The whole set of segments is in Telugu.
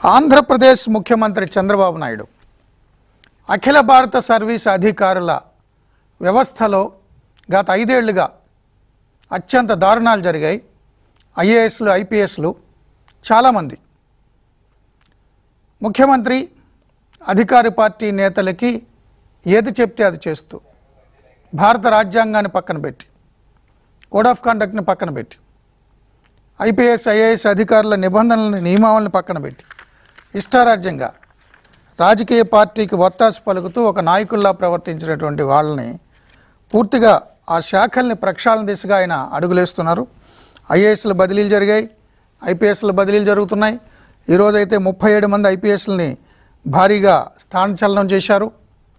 ఆంధ్రప్రదేశ్ ముఖ్యమంత్రి చంద్రబాబు నాయుడు అఖిల భారత సర్వీస్ అధికారుల వ్యవస్థలో గత ఐదేళ్లుగా అత్యంత దారుణాలు జరిగాయి ఐఏఎస్లు ఐపీఎస్లు చాలామంది ముఖ్యమంత్రి అధికార పార్టీ నేతలకి ఏది చెప్తే అది చేస్తూ భారత రాజ్యాంగాన్ని పక్కన పెట్టి కోడ్ ఆఫ్ కండక్ట్ని పక్కన పెట్టి ఐపీఎస్ ఐఏఎస్ అధికారుల నిబంధనలను నియమావళిని పక్కన పెట్టి ఇష్టారాజ్యంగా రాజకీయ పార్టీకి ఒత్తాసు పలుకుతూ ఒక నాయకుల్లా ప్రవర్తించినటువంటి వాళ్ళని పూర్తిగా ఆ శాఖల్ని ప్రక్షాళన దిశగా ఆయన అడుగులేస్తున్నారు ఐఏఎస్ల బదిలీలు జరిగాయి ఐపీఎస్ల బదిలీలు జరుగుతున్నాయి ఈరోజైతే ముప్పై ఏడు మంది ఐపీఎస్లని భారీగా స్థానచలనం చేశారు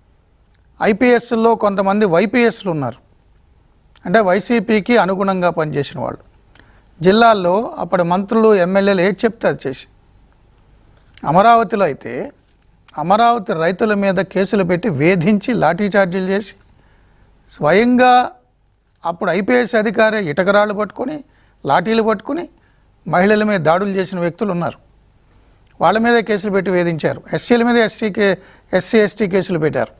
ఐపీఎస్లో కొంతమంది వైపీఎస్లు ఉన్నారు అంటే వైసీపీకి అనుగుణంగా పనిచేసిన వాళ్ళు జిల్లాల్లో అప్పటి మంత్రులు ఎమ్మెల్యేలు ఏది చెప్తే అది చేసి అమరావతిలో అయితే అమరావతి రైతుల మీద కేసులు పెట్టి వేధించి లాఠీ చార్జీలు చేసి స్వయంగా అప్పుడు ఐపీఎస్ అధికారి ఇటకరాళ్ళు పట్టుకొని లాఠీలు పట్టుకొని మహిళల మీద దాడులు చేసిన వ్యక్తులు ఉన్నారు వాళ్ళ మీద కేసులు పెట్టి వేధించారు ఎస్సీల మీద ఎస్సీ కే ఎస్సీ ఎస్టీ కేసులు పెట్టారు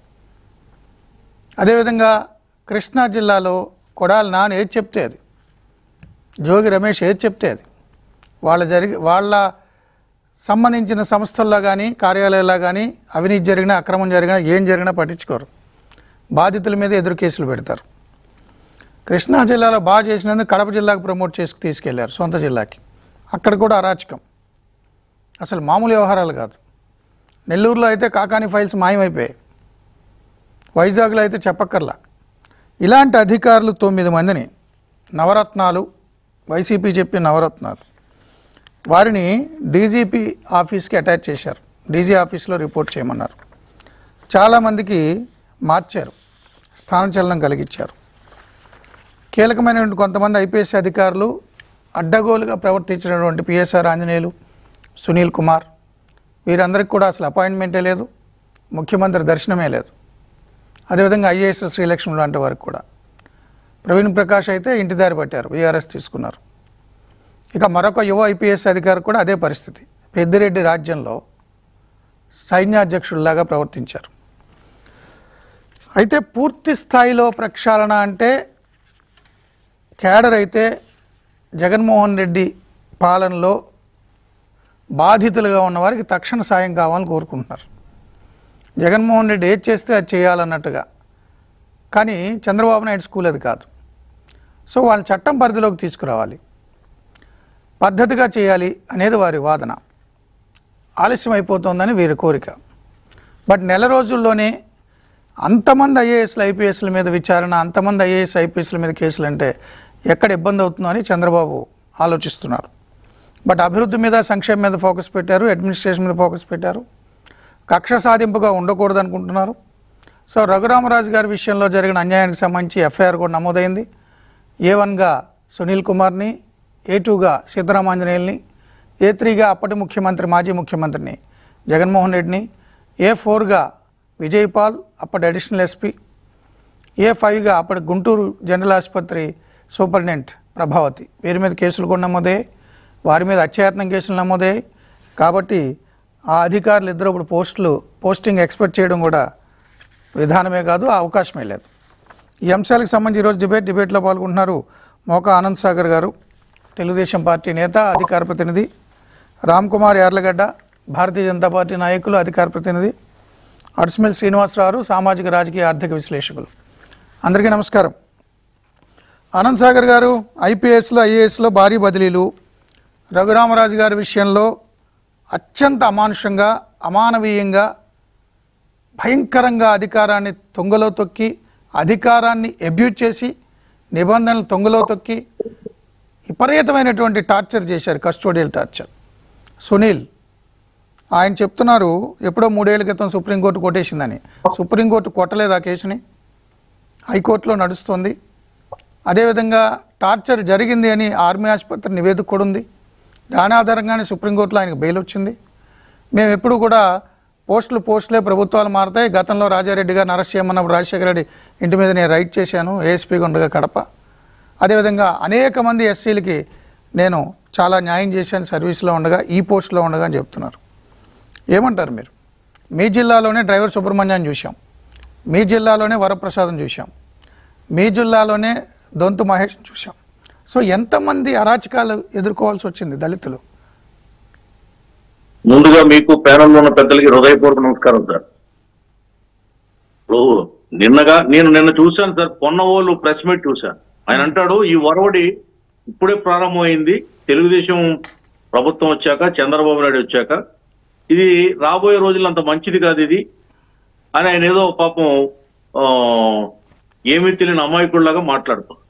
అదేవిధంగా కృష్ణా జిల్లాలో కొడాలి నాన్న ఏది చెప్తే అది జోగి రమేష్ ఏది చెప్తే అది వాళ్ళ జరిగి వాళ్ళ సంబంధించిన సంస్థల్లో కానీ కార్యాలయాల్లో కానీ అవినీతి జరిగినా అక్రమం జరిగినా ఏం జరిగినా పట్టించుకోరు బాధితుల మీద ఎదురు కేసులు పెడతారు కృష్ణా జిల్లాలో బాగా చేసినందుకు కడప జిల్లాకు ప్రమోట్ చేసి తీసుకెళ్లారు సొంత జిల్లాకి అక్కడ కూడా అరాచకం అసలు మామూలు వ్యవహారాలు కాదు నెల్లూరులో అయితే కాకాని ఫైల్స్ మాయమైపోయాయి వైజాగ్లో అయితే చెప్పక్కర్లా ఇలాంటి అధికారులు తొమ్మిది మందిని నవరత్నాలు వైసీపీ చెప్పిన నవరత్నాలు వారిని డీజీపీ ఆఫీస్కి అటాచ్ చేశారు డీజీ ఆఫీస్లో రిపోర్ట్ చేయమన్నారు చాలామందికి మార్చారు స్థానచలనం కలిగించారు కీలకమైనటువంటి కొంతమంది ఐపీఎస్ అధికారులు అడ్డగోలుగా ప్రవర్తించినటువంటి పిఎస్ఆర్ ఆంజనేయులు సునీల్ కుమార్ వీరందరికీ కూడా అసలు అపాయింట్మెంటే లేదు ముఖ్యమంత్రి దర్శనమే లేదు అదేవిధంగా ఐఏఎస్ శ్రీలక్ష్మి లాంటి వారికి కూడా ప్రవీణ్ ప్రకాష్ అయితే ఇంటి దారి పట్టారు వీఆర్ఎస్ తీసుకున్నారు ఇక మరొక యువ ఐపీఎస్ అధికారి కూడా అదే పరిస్థితి పెద్దిరెడ్డి రాజ్యంలో సైన్యాధ్యక్షుడిలాగా ప్రవర్తించారు అయితే పూర్తి స్థాయిలో ప్రక్షాళన అంటే కేడర్ అయితే జగన్మోహన్ రెడ్డి పాలనలో బాధితులుగా ఉన్న వారికి తక్షణ సాయం కావాలని కోరుకుంటున్నారు జగన్మోహన్ రెడ్డి ఏది చేస్తే అది చేయాలన్నట్టుగా కానీ చంద్రబాబు నాయుడు స్కూల్ అది కాదు సో వాళ్ళని చట్టం పరిధిలోకి తీసుకురావాలి పద్ధతిగా చేయాలి అనేది వారి వాదన ఆలస్యం అయిపోతుందని వీరి కోరిక బట్ నెల రోజుల్లోనే అంతమంది ఐఏఎస్లు ఐపీఎస్ల మీద విచారణ అంతమంది ఐఏఎస్ ఐపీఎస్ల మీద కేసులు అంటే ఎక్కడ ఇబ్బంది అవుతుందో అని చంద్రబాబు ఆలోచిస్తున్నారు బట్ అభివృద్ధి మీద సంక్షేమం మీద ఫోకస్ పెట్టారు అడ్మినిస్ట్రేషన్ మీద ఫోకస్ పెట్టారు కక్ష సాధింపుగా ఉండకూడదు అనుకుంటున్నారు సో రఘురామరాజు గారి విషయంలో జరిగిన అన్యాయానికి సంబంధించి ఎఫ్ఐఆర్ కూడా నమోదైంది ఏ వన్గా సునీల్ కుమార్ని ఏ టూగా సిద్ధరామాంజనేయుల్ని ఏ త్రీగా అప్పటి ముఖ్యమంత్రి మాజీ ముఖ్యమంత్రిని జగన్మోహన్ రెడ్డిని ఏ ఫోర్గా విజయపాల్ అప్పటి అడిషనల్ ఎస్పీ ఏ ఫైవ్గా అప్పటి గుంటూరు జనరల్ ఆసుపత్రి సూపరింటెండెంట్ ప్రభావతి వీరి మీద కేసులు కూడా నమోదయ్యాయి వారి మీద అత్యాయత్నం కేసులు నమోదయ్యాయి కాబట్టి ఆ అధికారులు ఇద్దరు ఇప్పుడు పోస్టులు పోస్టింగ్ ఎక్స్పెక్ట్ చేయడం కూడా విధానమే కాదు ఆ అవకాశమే లేదు ఈ అంశాలకు సంబంధించి ఈరోజు డిబేట్ డిబేట్లో పాల్గొంటున్నారు మోకా ఆనంద్ సాగర్ గారు తెలుగుదేశం పార్టీ నేత అధికార ప్రతినిధి రామ్ కుమార్ యార్లగడ్డ భారతీయ జనతా పార్టీ నాయకులు అధికార ప్రతినిధి అడ్స్మిల్ శ్రీనివాసరావు సామాజిక రాజకీయ ఆర్థిక విశ్లేషకులు అందరికీ నమస్కారం ఆనంద్ సాగర్ గారు ఐపీఎస్లో ఐఏఎస్లో భారీ బదిలీలు రఘురామరాజు గారి విషయంలో అత్యంత అమానుషంగా అమానవీయంగా భయంకరంగా అధికారాన్ని తొంగలో తొక్కి అధికారాన్ని అబ్యూజ్ చేసి నిబంధనలు తొంగలో తొక్కి విపరీతమైనటువంటి టార్చర్ చేశారు కస్టోడియల్ టార్చర్ సునీల్ ఆయన చెప్తున్నారు ఎప్పుడో మూడేళ్ల క్రితం సుప్రీంకోర్టు కొట్టేసిందని సుప్రీంకోర్టు కొట్టలేదు ఆ కేసుని హైకోర్టులో నడుస్తుంది అదేవిధంగా టార్చర్ జరిగింది అని ఆర్మీ ఆసుపత్రి నివేదిక కూడా ఉంది దాని ఆధారంగానే సుప్రీంకోర్టులో ఆయనకు బెయిల్ వచ్చింది మేము ఎప్పుడు కూడా పోస్టులు పోస్టులే ప్రభుత్వాలు మారుతాయి గతంలో రాజారెడ్డి గారు నరసింహన్నప్పుడు రాజశేఖర రెడ్డి ఇంటి మీద నేను రైట్ చేశాను ఏఎస్పీగా ఉండగా కడప అదేవిధంగా అనేక మంది ఎస్సీలకి నేను చాలా న్యాయం చేశాను సర్వీస్లో ఉండగా ఈ పోస్ట్లో ఉండగా అని చెప్తున్నారు ఏమంటారు మీరు మీ జిల్లాలోనే డ్రైవర్ సుబ్రహ్మణ్యాన్ని చూసాం మీ జిల్లాలోనే వరప్రసాదం చూసాం మీ జిల్లాలోనే దొంతు మహేష్ చూసాం సో ఎంతమంది అరాచకాలు ఎదుర్కోవాల్సి వచ్చింది దళితులు ముందుగా మీకు ప్యానల్లో ఉన్న పెద్దలకి హృదయపూర్వక నమస్కారం సార్ ఇప్పుడు నిన్నగా నేను నిన్న చూశాను సార్ పొన్నవోలు ప్రెస్ మీట్ చూశాను ఆయన అంటాడు ఈ వరవడి ఇప్పుడే ప్రారంభమైంది తెలుగుదేశం ప్రభుత్వం వచ్చాక చంద్రబాబు నాయుడు వచ్చాక ఇది రాబోయే రోజుల్లో అంత మంచిది కాదు ఇది అని ఆయన ఏదో పాపం ఆ, ఏమీ తెలియని అమాయకుడిలాగా మాట్లాడుతాం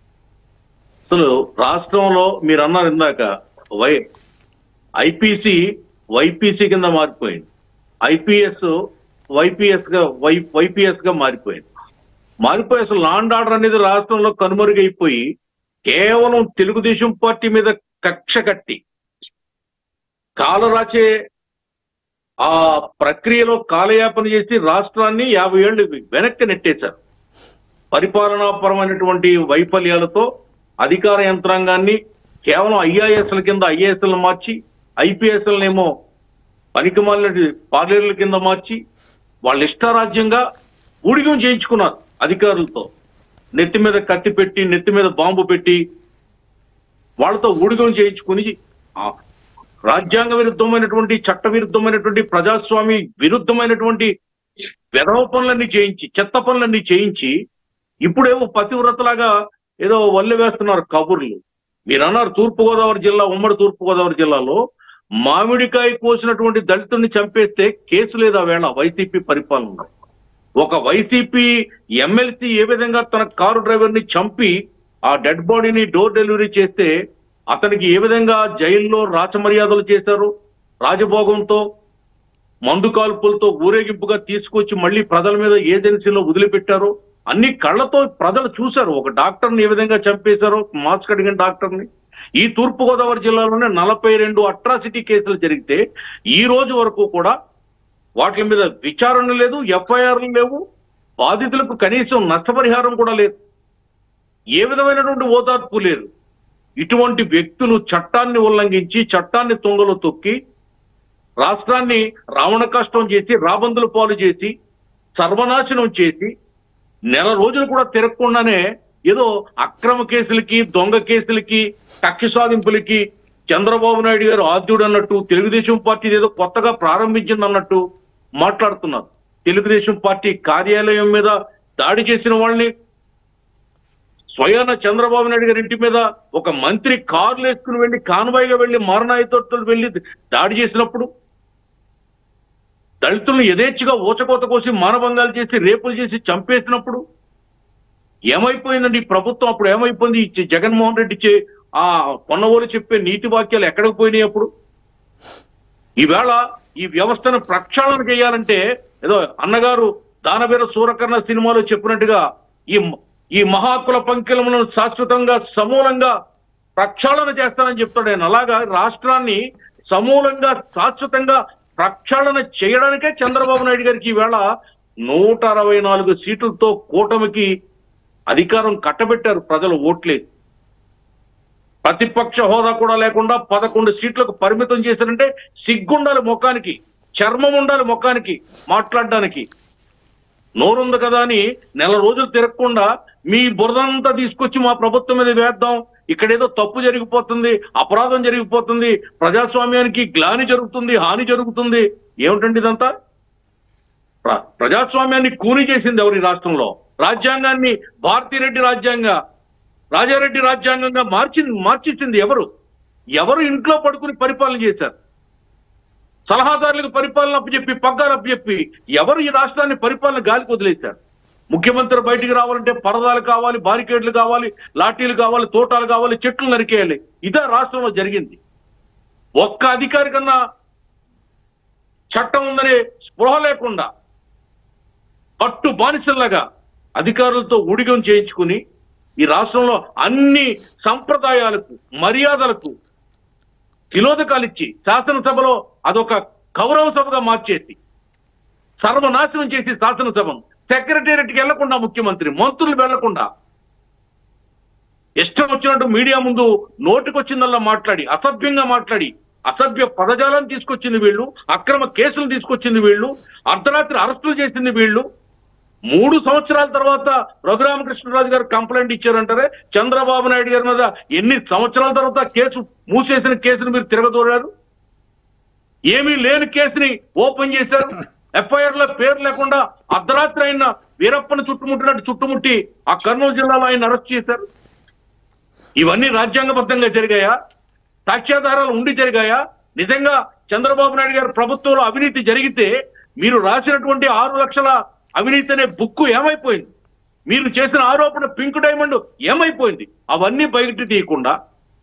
అసలు రాష్ట్రంలో మీరు అన్నారు ఇందాక వై ఐపీసీ వైపీసీ కింద మారిపోయింది ఐపీఎస్ వైపీఎస్ గా వై వైపీఎస్ గా మారిపోయింది మారిపోయి అసలు లాండ్ ఆర్డర్ అనేది రాష్ట్రంలో కనుమరుగైపోయి కేవలం తెలుగుదేశం పార్టీ మీద కక్ష కట్టి కాలరాచే ఆ ప్రక్రియలో కాలయాపన చేసి రాష్ట్రాన్ని యాభై ఏళ్ళు వెనక్కి నెట్టేశారు పరిపాలనాపరమైనటువంటి వైఫల్యాలతో అధికార యంత్రాంగాన్ని కేవలం ఐఆర్ఎస్ల కింద ఐఏఎస్లను మార్చి ఐపీఎస్లనేమో పనికిమాలిన పార్లర్ల కింద మార్చి వాళ్ళ ఇష్టారాజ్యంగా ఊడిగం చేయించుకున్నారు అధికారులతో నెత్తి మీద కత్తి పెట్టి నెత్తి మీద బాంబు పెట్టి వాళ్ళతో ఊడిగం చేయించుకుని ఆ రాజ్యాంగ విరుద్ధమైనటువంటి చట్ట విరుద్ధమైనటువంటి ప్రజాస్వామి విరుద్ధమైనటువంటి వెధవ పనులన్నీ చేయించి చెత్త పనులన్నీ చేయించి ఇప్పుడేమో పతివ్రతలాగా ఏదో వల్లె వేస్తున్నారు కబుర్లు మీరు అన్నారు తూర్పుగోదావరి జిల్లా ఉమ్మడి తూర్పుగోదావరి జిల్లాలో మామిడికాయ కోసినటువంటి దళితుడిని చంపేస్తే కేసు లేదా వేళ వైసీపీ పరిపాలన ఒక వైసీపీ ఎమ్మెల్సీ ఏ విధంగా తన కారు డ్రైవర్ ని చంపి ఆ డెడ్ బాడీని డోర్ డెలివరీ చేస్తే అతనికి ఏ విధంగా జైల్లో రాచమర్యాదలు చేశారు రాజభోగంతో మందు కాల్పులతో ఊరేగింపుగా తీసుకొచ్చి మళ్ళీ ప్రజల మీద ఏజెన్సీలో వదిలిపెట్టారు అన్ని కళ్ళతో ప్రజలు చూశారు ఒక డాక్టర్ని ఏ విధంగా చంపేశారో మాస్క్ అడిగిన డాక్టర్ని ఈ తూర్పు గోదావరి జిల్లాలోనే నలభై రెండు అట్రాసిటీ కేసులు జరిగితే ఈ రోజు వరకు కూడా వాటి మీద విచారణ లేదు ఎఫ్ఐఆర్లు లేవు బాధితులకు కనీసం నష్టపరిహారం కూడా లేదు ఏ విధమైనటువంటి ఓదార్పు లేదు ఇటువంటి వ్యక్తులు చట్టాన్ని ఉల్లంఘించి చట్టాన్ని తుంగలో తొక్కి రాష్ట్రాన్ని రావణ కష్టం చేసి రాబందుల పాలు చేసి సర్వనాశనం చేసి నెల రోజులు కూడా తిరగకుండానే ఏదో అక్రమ కేసులకి దొంగ కేసులకి కక్ష సాధింపులకి చంద్రబాబు నాయుడు గారు ఆద్యుడు అన్నట్టు తెలుగుదేశం పార్టీ ఏదో కొత్తగా ప్రారంభించింది అన్నట్టు మాట్లాడుతున్నారు తెలుగుదేశం పార్టీ కార్యాలయం మీద దాడి చేసిన వాళ్ళని స్వయాన చంద్రబాబు నాయుడు గారి ఇంటి మీద ఒక మంత్రి కార్లు వేసుకుని వెళ్ళి కాన్వాయ్గా వెళ్ళి మారణాయుతో వెళ్ళి దాడి చేసినప్పుడు దళితులను యథేచ్ఛగా ఊచకోత కోసి మానభంగాలు చేసి రేపులు చేసి చంపేసినప్పుడు ఏమైపోయిందండి ఈ ప్రభుత్వం అప్పుడు ఏమైపోయింది ఈ జ- జగన్మోహన్ రెడ్డి చే ఆ పొన్నవోలు చెప్పే నీతి వాక్యాలు ఎక్కడికి పోయినాయి అప్పుడు ఈవేళ ఈ వ్యవస్థను ప్రక్షాళన చేయాలంటే ఏదో అన్నగారు దానవీర సూరకర్ణ సినిమాలో చెప్పినట్టుగా ఈ మ- ఈ మహాకుల పంకిలములను శాశ్వతంగా సమూలంగా ప్రక్షాళన చేస్తానని చెప్తాడు ఆయన అలాగా రాష్ట్రాన్ని సమూలంగా శాశ్వతంగా ప్రక్షాళన చేయడానికే చంద్రబాబు నాయుడు గారికి ఈవేళ నూట అరవై నాలుగు సీట్లతో కూటమికి అధికారం కట్టబెట్టారు ప్రజలు ఓట్లేసి ప్రతిపక్ష హోదా కూడా లేకుండా పదకొండు సీట్లకు పరిమితం చేశారంటే సిగ్గుండాలి ముఖానికి చర్మం ఉండాలి ముఖానికి మాట్లాడడానికి నోరుంది కదా అని నెల రోజులు తిరగకుండా మీ బురదంతా తీసుకొచ్చి మా ప్రభుత్వం మీద వేద్దాం ఇక్కడేదో తప్పు జరిగిపోతుంది అపరాధం జరిగిపోతుంది ప్రజాస్వామ్యానికి గ్లాని జరుగుతుంది హాని జరుగుతుంది ఏమిటండి ఇదంతా ప్ర- ప్రజాస్వామ్యాన్ని కూని చేసింది ఎవరి రాష్ట్రంలో రాజ్యాంగాన్ని భారతిరెడ్డి రాజ్యాంగ రాజారెడ్డి రాజ్యాంగంగా మార్చింది మార్చిచ్చింది ఎవరు ఎవరు ఇంట్లో పడుకుని పరిపాలన చేశారు సలహాదారులకు పరిపాలన అప్పచెప్పి పగ్గాలు అప్పచెప్పి ఎవరు ఈ రాష్ట్రాన్ని పరిపాలన గాలికి వదిలేశారు ముఖ్యమంత్రి బయటికి రావాలంటే పరదాలు కావాలి బారికేడ్లు కావాలి లాఠీలు కావాలి తోటాలు కావాలి చెట్లు నరికేయాలి ఇదే రాష్ట్రంలో జరిగింది ఒక్క అధికారి కన్నా చట్టం ఉందనే స్పృహ లేకుండా పట్టు బానిసల్లాగా అధికారులతో ఊడిగం చేయించుకుని ఈ రాష్ట్రంలో అన్ని సంప్రదాయాలకు మర్యాదలకు తిలోదకాలు ఇచ్చి శాసనసభలో అదొక గౌరవ సభగా మార్చేసి సర్వనాశనం చేసి శాసనసభను సెక్రటేరియట్కి వెళ్లకుండా ముఖ్యమంత్రి మంత్రులు వెళ్లకుండా ఇష్టం వచ్చినట్టు మీడియా ముందు నోటికొచ్చిందల్లా మాట్లాడి అసభ్యంగా మాట్లాడి అసభ్య పదజాలను తీసుకొచ్చింది వీళ్ళు అక్రమ కేసులు తీసుకొచ్చింది వీళ్ళు అర్ధరాత్రి అరెస్టులు చేసింది వీళ్ళు మూడు సంవత్సరాల తర్వాత రఘురామకృష్ణరాజు గారు కంప్లైంట్ ఇచ్చారంటారే చంద్రబాబు నాయుడు గారి మీద ఎన్ని సంవత్సరాల తర్వాత కేసు మూసేసిన కేసును మీరు తిరగదోడారు ఏమీ లేని కేసుని ఓపెన్ చేశారు ఎఫ్ఐఆర్ లో పేరు లేకుండా అర్ధరాత్రి ఆయన వీరప్పని చుట్టుముట్టినట్టు చుట్టుముట్టి ఆ కర్నూలు జిల్లాలో ఆయన అరెస్ట్ చేశారు ఇవన్నీ రాజ్యాంగబద్ధంగా జరిగాయా సాక్ష్యాధారాలు ఉండి జరిగాయా నిజంగా చంద్రబాబు నాయుడు గారి ప్రభుత్వంలో అవినీతి జరిగితే మీరు రాసినటువంటి ఆరు లక్షల అవినీతి అనే బుక్కు ఏమైపోయింది మీరు చేసిన ఆరోపణ పింక్ డైమండ్ ఏమైపోయింది అవన్నీ బయట తీయకుండా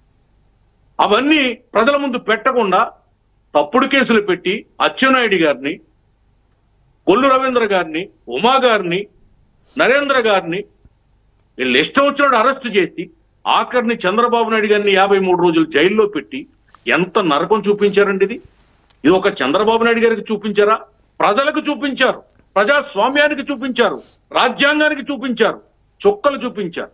అవన్నీ ప్రజల ముందు పెట్టకుండా తప్పుడు కేసులు పెట్టి అచ్చెన్నాయుడు గారిని కొల్లు రవీంద్ర గారిని ఉమా గారిని నరేంద్ర గారిని వీళ్ళు ఇష్టం వచ్చినట్టు అరెస్ట్ చేసి ఆఖరిని చంద్రబాబు నాయుడు గారిని యాభై మూడు రోజులు జైల్లో పెట్టి ఎంత నరకం చూపించారండి ఇది ఇది ఒక చంద్రబాబు నాయుడు గారికి చూపించారా ప్రజలకు చూపించారు ప్రజాస్వామ్యానికి చూపించారు రాజ్యాంగానికి చూపించారు చుక్కలు చూపించారు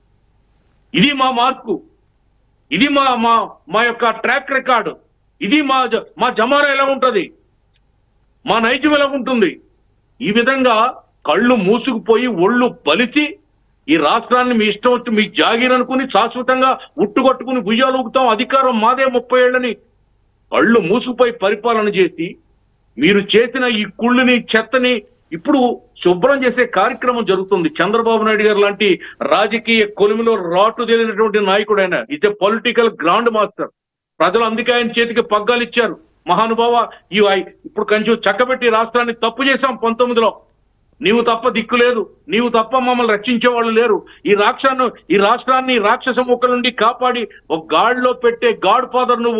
ఇది మా మార్కు ఇది మా మా మా యొక్క ట్రాక్ రికార్డు ఇది మా జ- మా జమానా ఎలా ఉంటది మా నైజం ఎలా ఉంటుంది ఈ విధంగా కళ్ళు మూసుకుపోయి ఒళ్ళు బలిసి ఈ రాష్ట్రాన్ని మీ ఇష్టం వచ్చి మీ జాగీర్ అనుకుని శాశ్వతంగా ఉట్టుకొట్టుకుని గుయ్యాలు ఊగుతాం అధికారం మాదే ముప్పై ఏళ్ళని కళ్ళు మూసుకుపోయి పరిపాలన చేసి మీరు చేసిన ఈ కుళ్ళుని చెత్తని ఇప్పుడు శుభ్రం చేసే కార్యక్రమం జరుగుతుంది చంద్రబాబు నాయుడు గారు లాంటి రాజకీయ కొలిమిలో రాటు తెలియనటువంటి నాయకుడు ఆయన ఇదే పొలిటికల్ గ్రాండ్ మాస్టర్ ప్రజలు అందుకే ఆయన చేతికి పగ్గాలు ఇచ్చారు మహానుభావ ఈ ఐ- ఇప్పుడు కొంచెం చక్కబెట్టి రాష్ట్రాన్ని తప్పు చేశాం పంతొమ్మిదిలో నీవు తప్ప దిక్కు లేదు నీవు తప్ప మమ్మల్ని రక్షించే వాళ్ళు లేరు ఈ రాక్షాన్ని ఈ రాష్ట్రాన్ని ఈ రాక్షస ముక్కల నుండి కాపాడి ఒక గాడిలో పెట్టే గాడ్ ఫాదర్ నువ్వు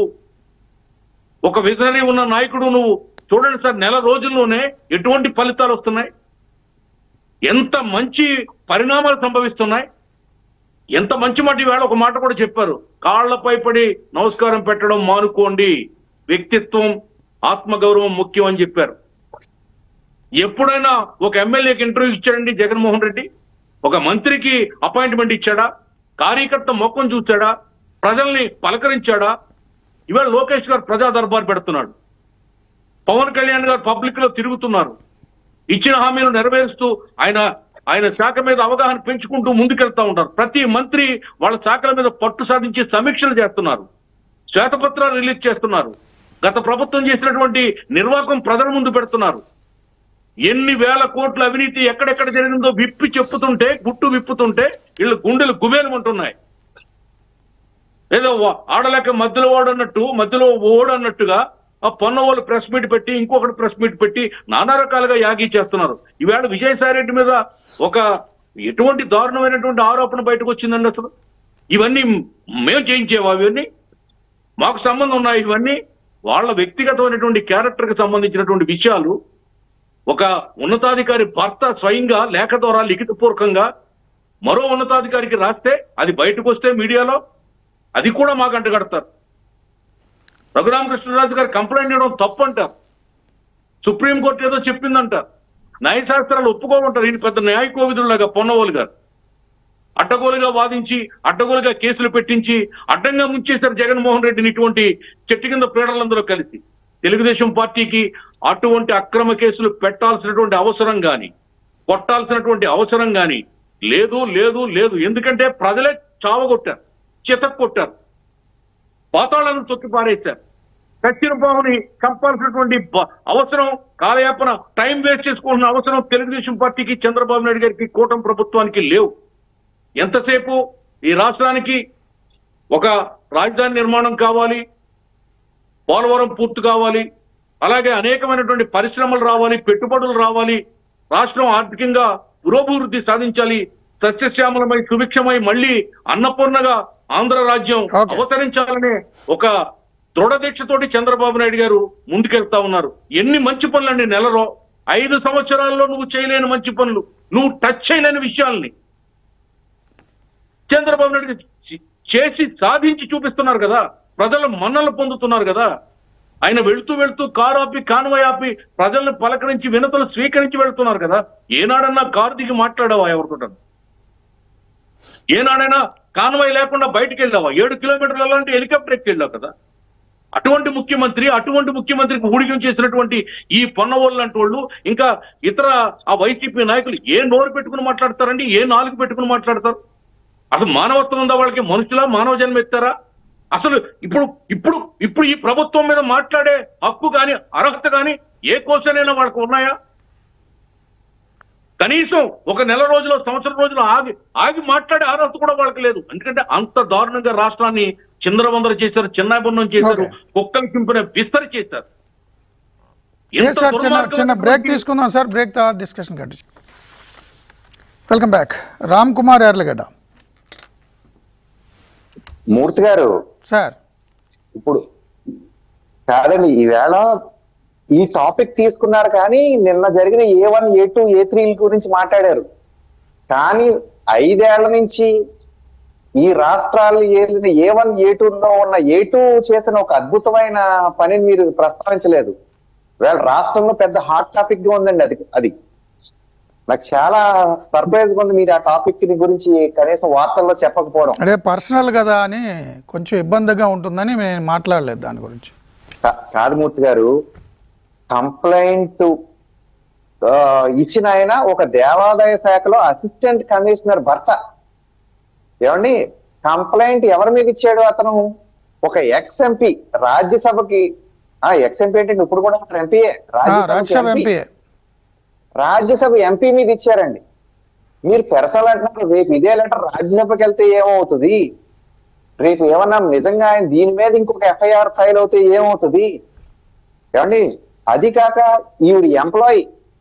ఒక విజనరీ ఉన్న నాయకుడు నువ్వు చూడండి సార్ నెల రోజుల్లోనే ఎటువంటి ఫలితాలు వస్తున్నాయి ఎంత మంచి పరిణామాలు సంభవిస్తున్నాయి ఎంత మంచి మాట ఈవేళ ఒక మాట కూడా చెప్పారు కాళ్లపై పడి నమస్కారం పెట్టడం మానుకోండి వ్యక్తిత్వం ఆత్మగౌరవం ముఖ్యం అని చెప్పారు ఎప్పుడైనా ఒక ఎమ్మెల్యేకి ఇంటర్వ్యూ ఇచ్చాడండి జగన్మోహన్ రెడ్డి ఒక మంత్రికి అపాయింట్మెంట్ ఇచ్చాడా కార్యకర్త మొక్కం చూచాడా ప్రజల్ని పలకరించాడా ఇవాళ లోకేష్ గారు ప్రజా దర్బార్ పెడుతున్నాడు పవన్ కళ్యాణ్ గారు పబ్లిక్ లో తిరుగుతున్నారు ఇచ్చిన హామీలు నెరవేరుస్తూ ఆయన ఆయన శాఖ మీద అవగాహన పెంచుకుంటూ ముందుకెళ్తా ఉంటారు ప్రతి మంత్రి వాళ్ళ శాఖల మీద పట్టు సాధించి సమీక్షలు చేస్తున్నారు శ్వేతపత్రాలు రిలీజ్ చేస్తున్నారు గత ప్రభుత్వం చేసినటువంటి నిర్వాహకం ప్రజల ముందు పెడుతున్నారు ఎన్ని వేల కోట్ల అవినీతి ఎక్కడెక్కడ జరిగిందో విప్పి చెప్పుతుంటే గుట్టు విప్పుతుంటే వీళ్ళు గుండెలు గుబేలమంటున్నాయి ఏదో వా- ఆడలేక మధ్యలో ఓడన్నట్టు మధ్యలో ఓడన్నట్టుగా ఆ పొన్నవాళ్ళు ప్రెస్ మీట్ పెట్టి ఇంకొకటి ప్రెస్ మీట్ పెట్టి నానా రకాలుగా యాగి చేస్తున్నారు ఈవేళ విజయసాయి రెడ్డి మీద ఒక ఎటువంటి దారుణమైనటువంటి ఆరోపణ బయటకు వచ్చిందండి అసలు ఇవన్నీ మేము చేయించేవా ఇవన్నీ మాకు సంబంధం ఉన్నాయి ఇవన్నీ వాళ్ళ వ్యక్తిగతమైనటువంటి క్యారెక్టర్ కి సంబంధించినటువంటి విషయాలు ఒక ఉన్నతాధికారి భర్త స్వయంగా లేఖ ద్వారా లిఖితపూర్వకంగా మరో ఉన్నతాధికారికి రాస్తే అది బయటకు వస్తే మీడియాలో అది కూడా మాకు అంటగడతారు రఘురామకృష్ణరాజు గారు కంప్లైంట్ చేయడం తప్పు అంటారు సుప్రీంకోర్టు ఏదో చెప్పిందంటారు న్యాయశాస్త్రాలు ఒప్పుకోమంటారు ఈయన పెద్ద న్యాయ కోవిదులాగా పొన్నవోలు గారు అడ్డగోలుగా వాదించి అడ్డగోలుగా కేసులు పెట్టించి అడ్డంగా ముంచేశారు జగన్మోహన్ రెడ్డిని ఇటువంటి చెట్టు కింద ప్రేడలందరూ కలిసి తెలుగుదేశం పార్టీకి అటువంటి అక్రమ కేసులు పెట్టాల్సినటువంటి అవసరం గాని కొట్టాల్సినటువంటి అవసరం గాని లేదు లేదు లేదు ఎందుకంటే ప్రజలే చావగొట్టారు చితక్ కొట్టారు పాతాళాలను తొక్కి పారేశారు కచ్చిన పాముని చంపాల్సినటువంటి బ- అవసరం కాలయాపన టైం వేస్ట్ చేసుకుంటున్న అవసరం తెలుగుదేశం పార్టీకి చంద్రబాబు నాయుడు గారికి కూటమి ప్రభుత్వానికి లేవు ఎంతసేపు ఈ రాష్ట్రానికి ఒక రాజధాని నిర్మాణం కావాలి పోలవరం పూర్తి కావాలి అలాగే అనేకమైనటువంటి పరిశ్రమలు రావాలి పెట్టుబడులు రావాలి రాష్ట్రం ఆర్థికంగా పురోభివృద్ధి సాధించాలి సస్యశ్యామలమై సుభిక్షమై మళ్ళీ అన్నపూర్ణగా ఆంధ్ర రాజ్యం Okay. అవతరించాలనే ఒక దృఢ దీక్షతోటి చంద్రబాబు నాయుడు గారు ముందుకెళ్తా ఉన్నారు ఎన్ని మంచి పనులండి నెలలో ఐదు సంవత్సరాల్లో నువ్వు చేయలేని మంచి పనులు నువ్వు టచ్ చేయలేని విషయాల్ని చంద్రబాబు నాయుడు గారు చే- చేసి సాధించి చూపిస్తున్నారు కదా ప్రజలు మన్నలు పొందుతున్నారు కదా ఆయన వెళ్తూ వెళ్తూ కారు ఆపి కాన్వాయ్ ఆపి ప్రజల్ని పలకరించి వినతులు స్వీకరించి వెళ్తున్నారు కదా ఏనాడన్నా కారు దిగి మాట్లాడావా ఎవరితో ఏనాడైనా కాన్వాయ్ లేకుండా బయటికి వెళ్ళావా ఏడు కిలోమీటర్ల లాంటి హెలికాప్టర్ ఎక్కి వెళ్ళావు కదా అటువంటి ముఖ్యమంత్రి అటువంటి ముఖ్యమంత్రికి ఊడిగం చేసినటువంటి ఈ పొన్నవోళ్ళు లాంటి వాళ్ళు ఇంకా ఇతర ఆ వైసీపీ నాయకులు ఏ నోరు పెట్టుకుని మాట్లాడతారండి ఏ నాలుగు పెట్టుకుని మాట్లాడతారు అసలు మానవత్వం ఉందా వాళ్ళకి మనుషులా మానవ జన్మ ఎత్తారా అసలు ఇప్పుడు ఇప్పుడు ఇప్పుడు ఈ ప్రభుత్వం మీద మాట్లాడే హక్కు కానీ అర్హత కానీ ఏ కోసమైనా వాళ్ళకు ఉన్నాయా కనీసం ఒక నెల రోజులు సంవత్సరం రోజులు ఆగి ఆగి మాట్లాడే అర్హత కూడా వాళ్ళకి లేదు ఎందుకంటే అంత దారుణంగా రాష్ట్రాన్ని చిందరవందర చేశారు చిన్నాభిన్నం చేశారు Okay. కుక్కలు చింపిన విస్తరి చేశారు ఏ ఎంత సార్ చిన్న చిన్న బ్రేక్ దుర్మార్గమైనటువంటి- తీసుకుందాం సార్ బ్రేక్ తర్వాత discussion continue welcome back Ram Kumar Yarlagadda Murthy గారు సార్ ఇప్పుడు కాదండి ఈవేళ ఈ టాపిక్ తీసుకున్నారు కానీ నిన్న జరిగిన A one A two A three గురించి మాట్లాడారు కానీ ఐదేళ్ల నుంచి ఈ రాష్ట్రాలు ఏలిన ఏ వన్ ఏ లో ఉన్న ఏ టూ చేసిన ఒక అద్భుతమైన పనిని మీరు ప్రస్తావించలేదు వేళ రాష్ట్రంలో పెద్ద హాట్ టాపిక్ గా ఉందండి అది అది నాకు చాలా సర్ప్రైజ్ గా ఉంది మీరు ఆ టాపిక్ గురించి కనీసం వార్తల్లో చెప్పకపోవడం అదే పర్సనల్ కదా అని కొంచెం ఇబ్బందిగా ఉంటుందని నేను మాట్లాడలేదు దాని గురించి కా- కాదుమూర్తి గారు కంప్లైంట్ ఆ, ఇచ్చిన ఆయన ఒక దేవాదాయ శాఖలో అసిస్టెంట్ కమిషనర్ భర్త ఏమండి కంప్లైంట్ ఎవరి మీద ఇచ్చాడు అతను ఒక ఎక్స్ ఎంపీ రాజ్యసభకి ఆ ఎక్స్ ఎంపీ అంటే ఇప్పుడు కూడా ఎంపీఏ ఆ, రాజ్యసభ ఎంపీ రాజ్యసభ ఎంపీ మీద ఇచ్చారండి మీరు పెరసాలు అంటున్నారు రేపు ఇదే లెటర్ రాజ్యసభకి వెళ్తే ఏమవుతుంది రేపు ఏమన్నా నిజంగా ఆయన దీని మీద ఇంకొక ఎఫ్ఐఆర్ ఫైల్ అవుతే ఏమవుతుంది ఏమండి అది కాక ఈవిడ ఎంప్లాయీ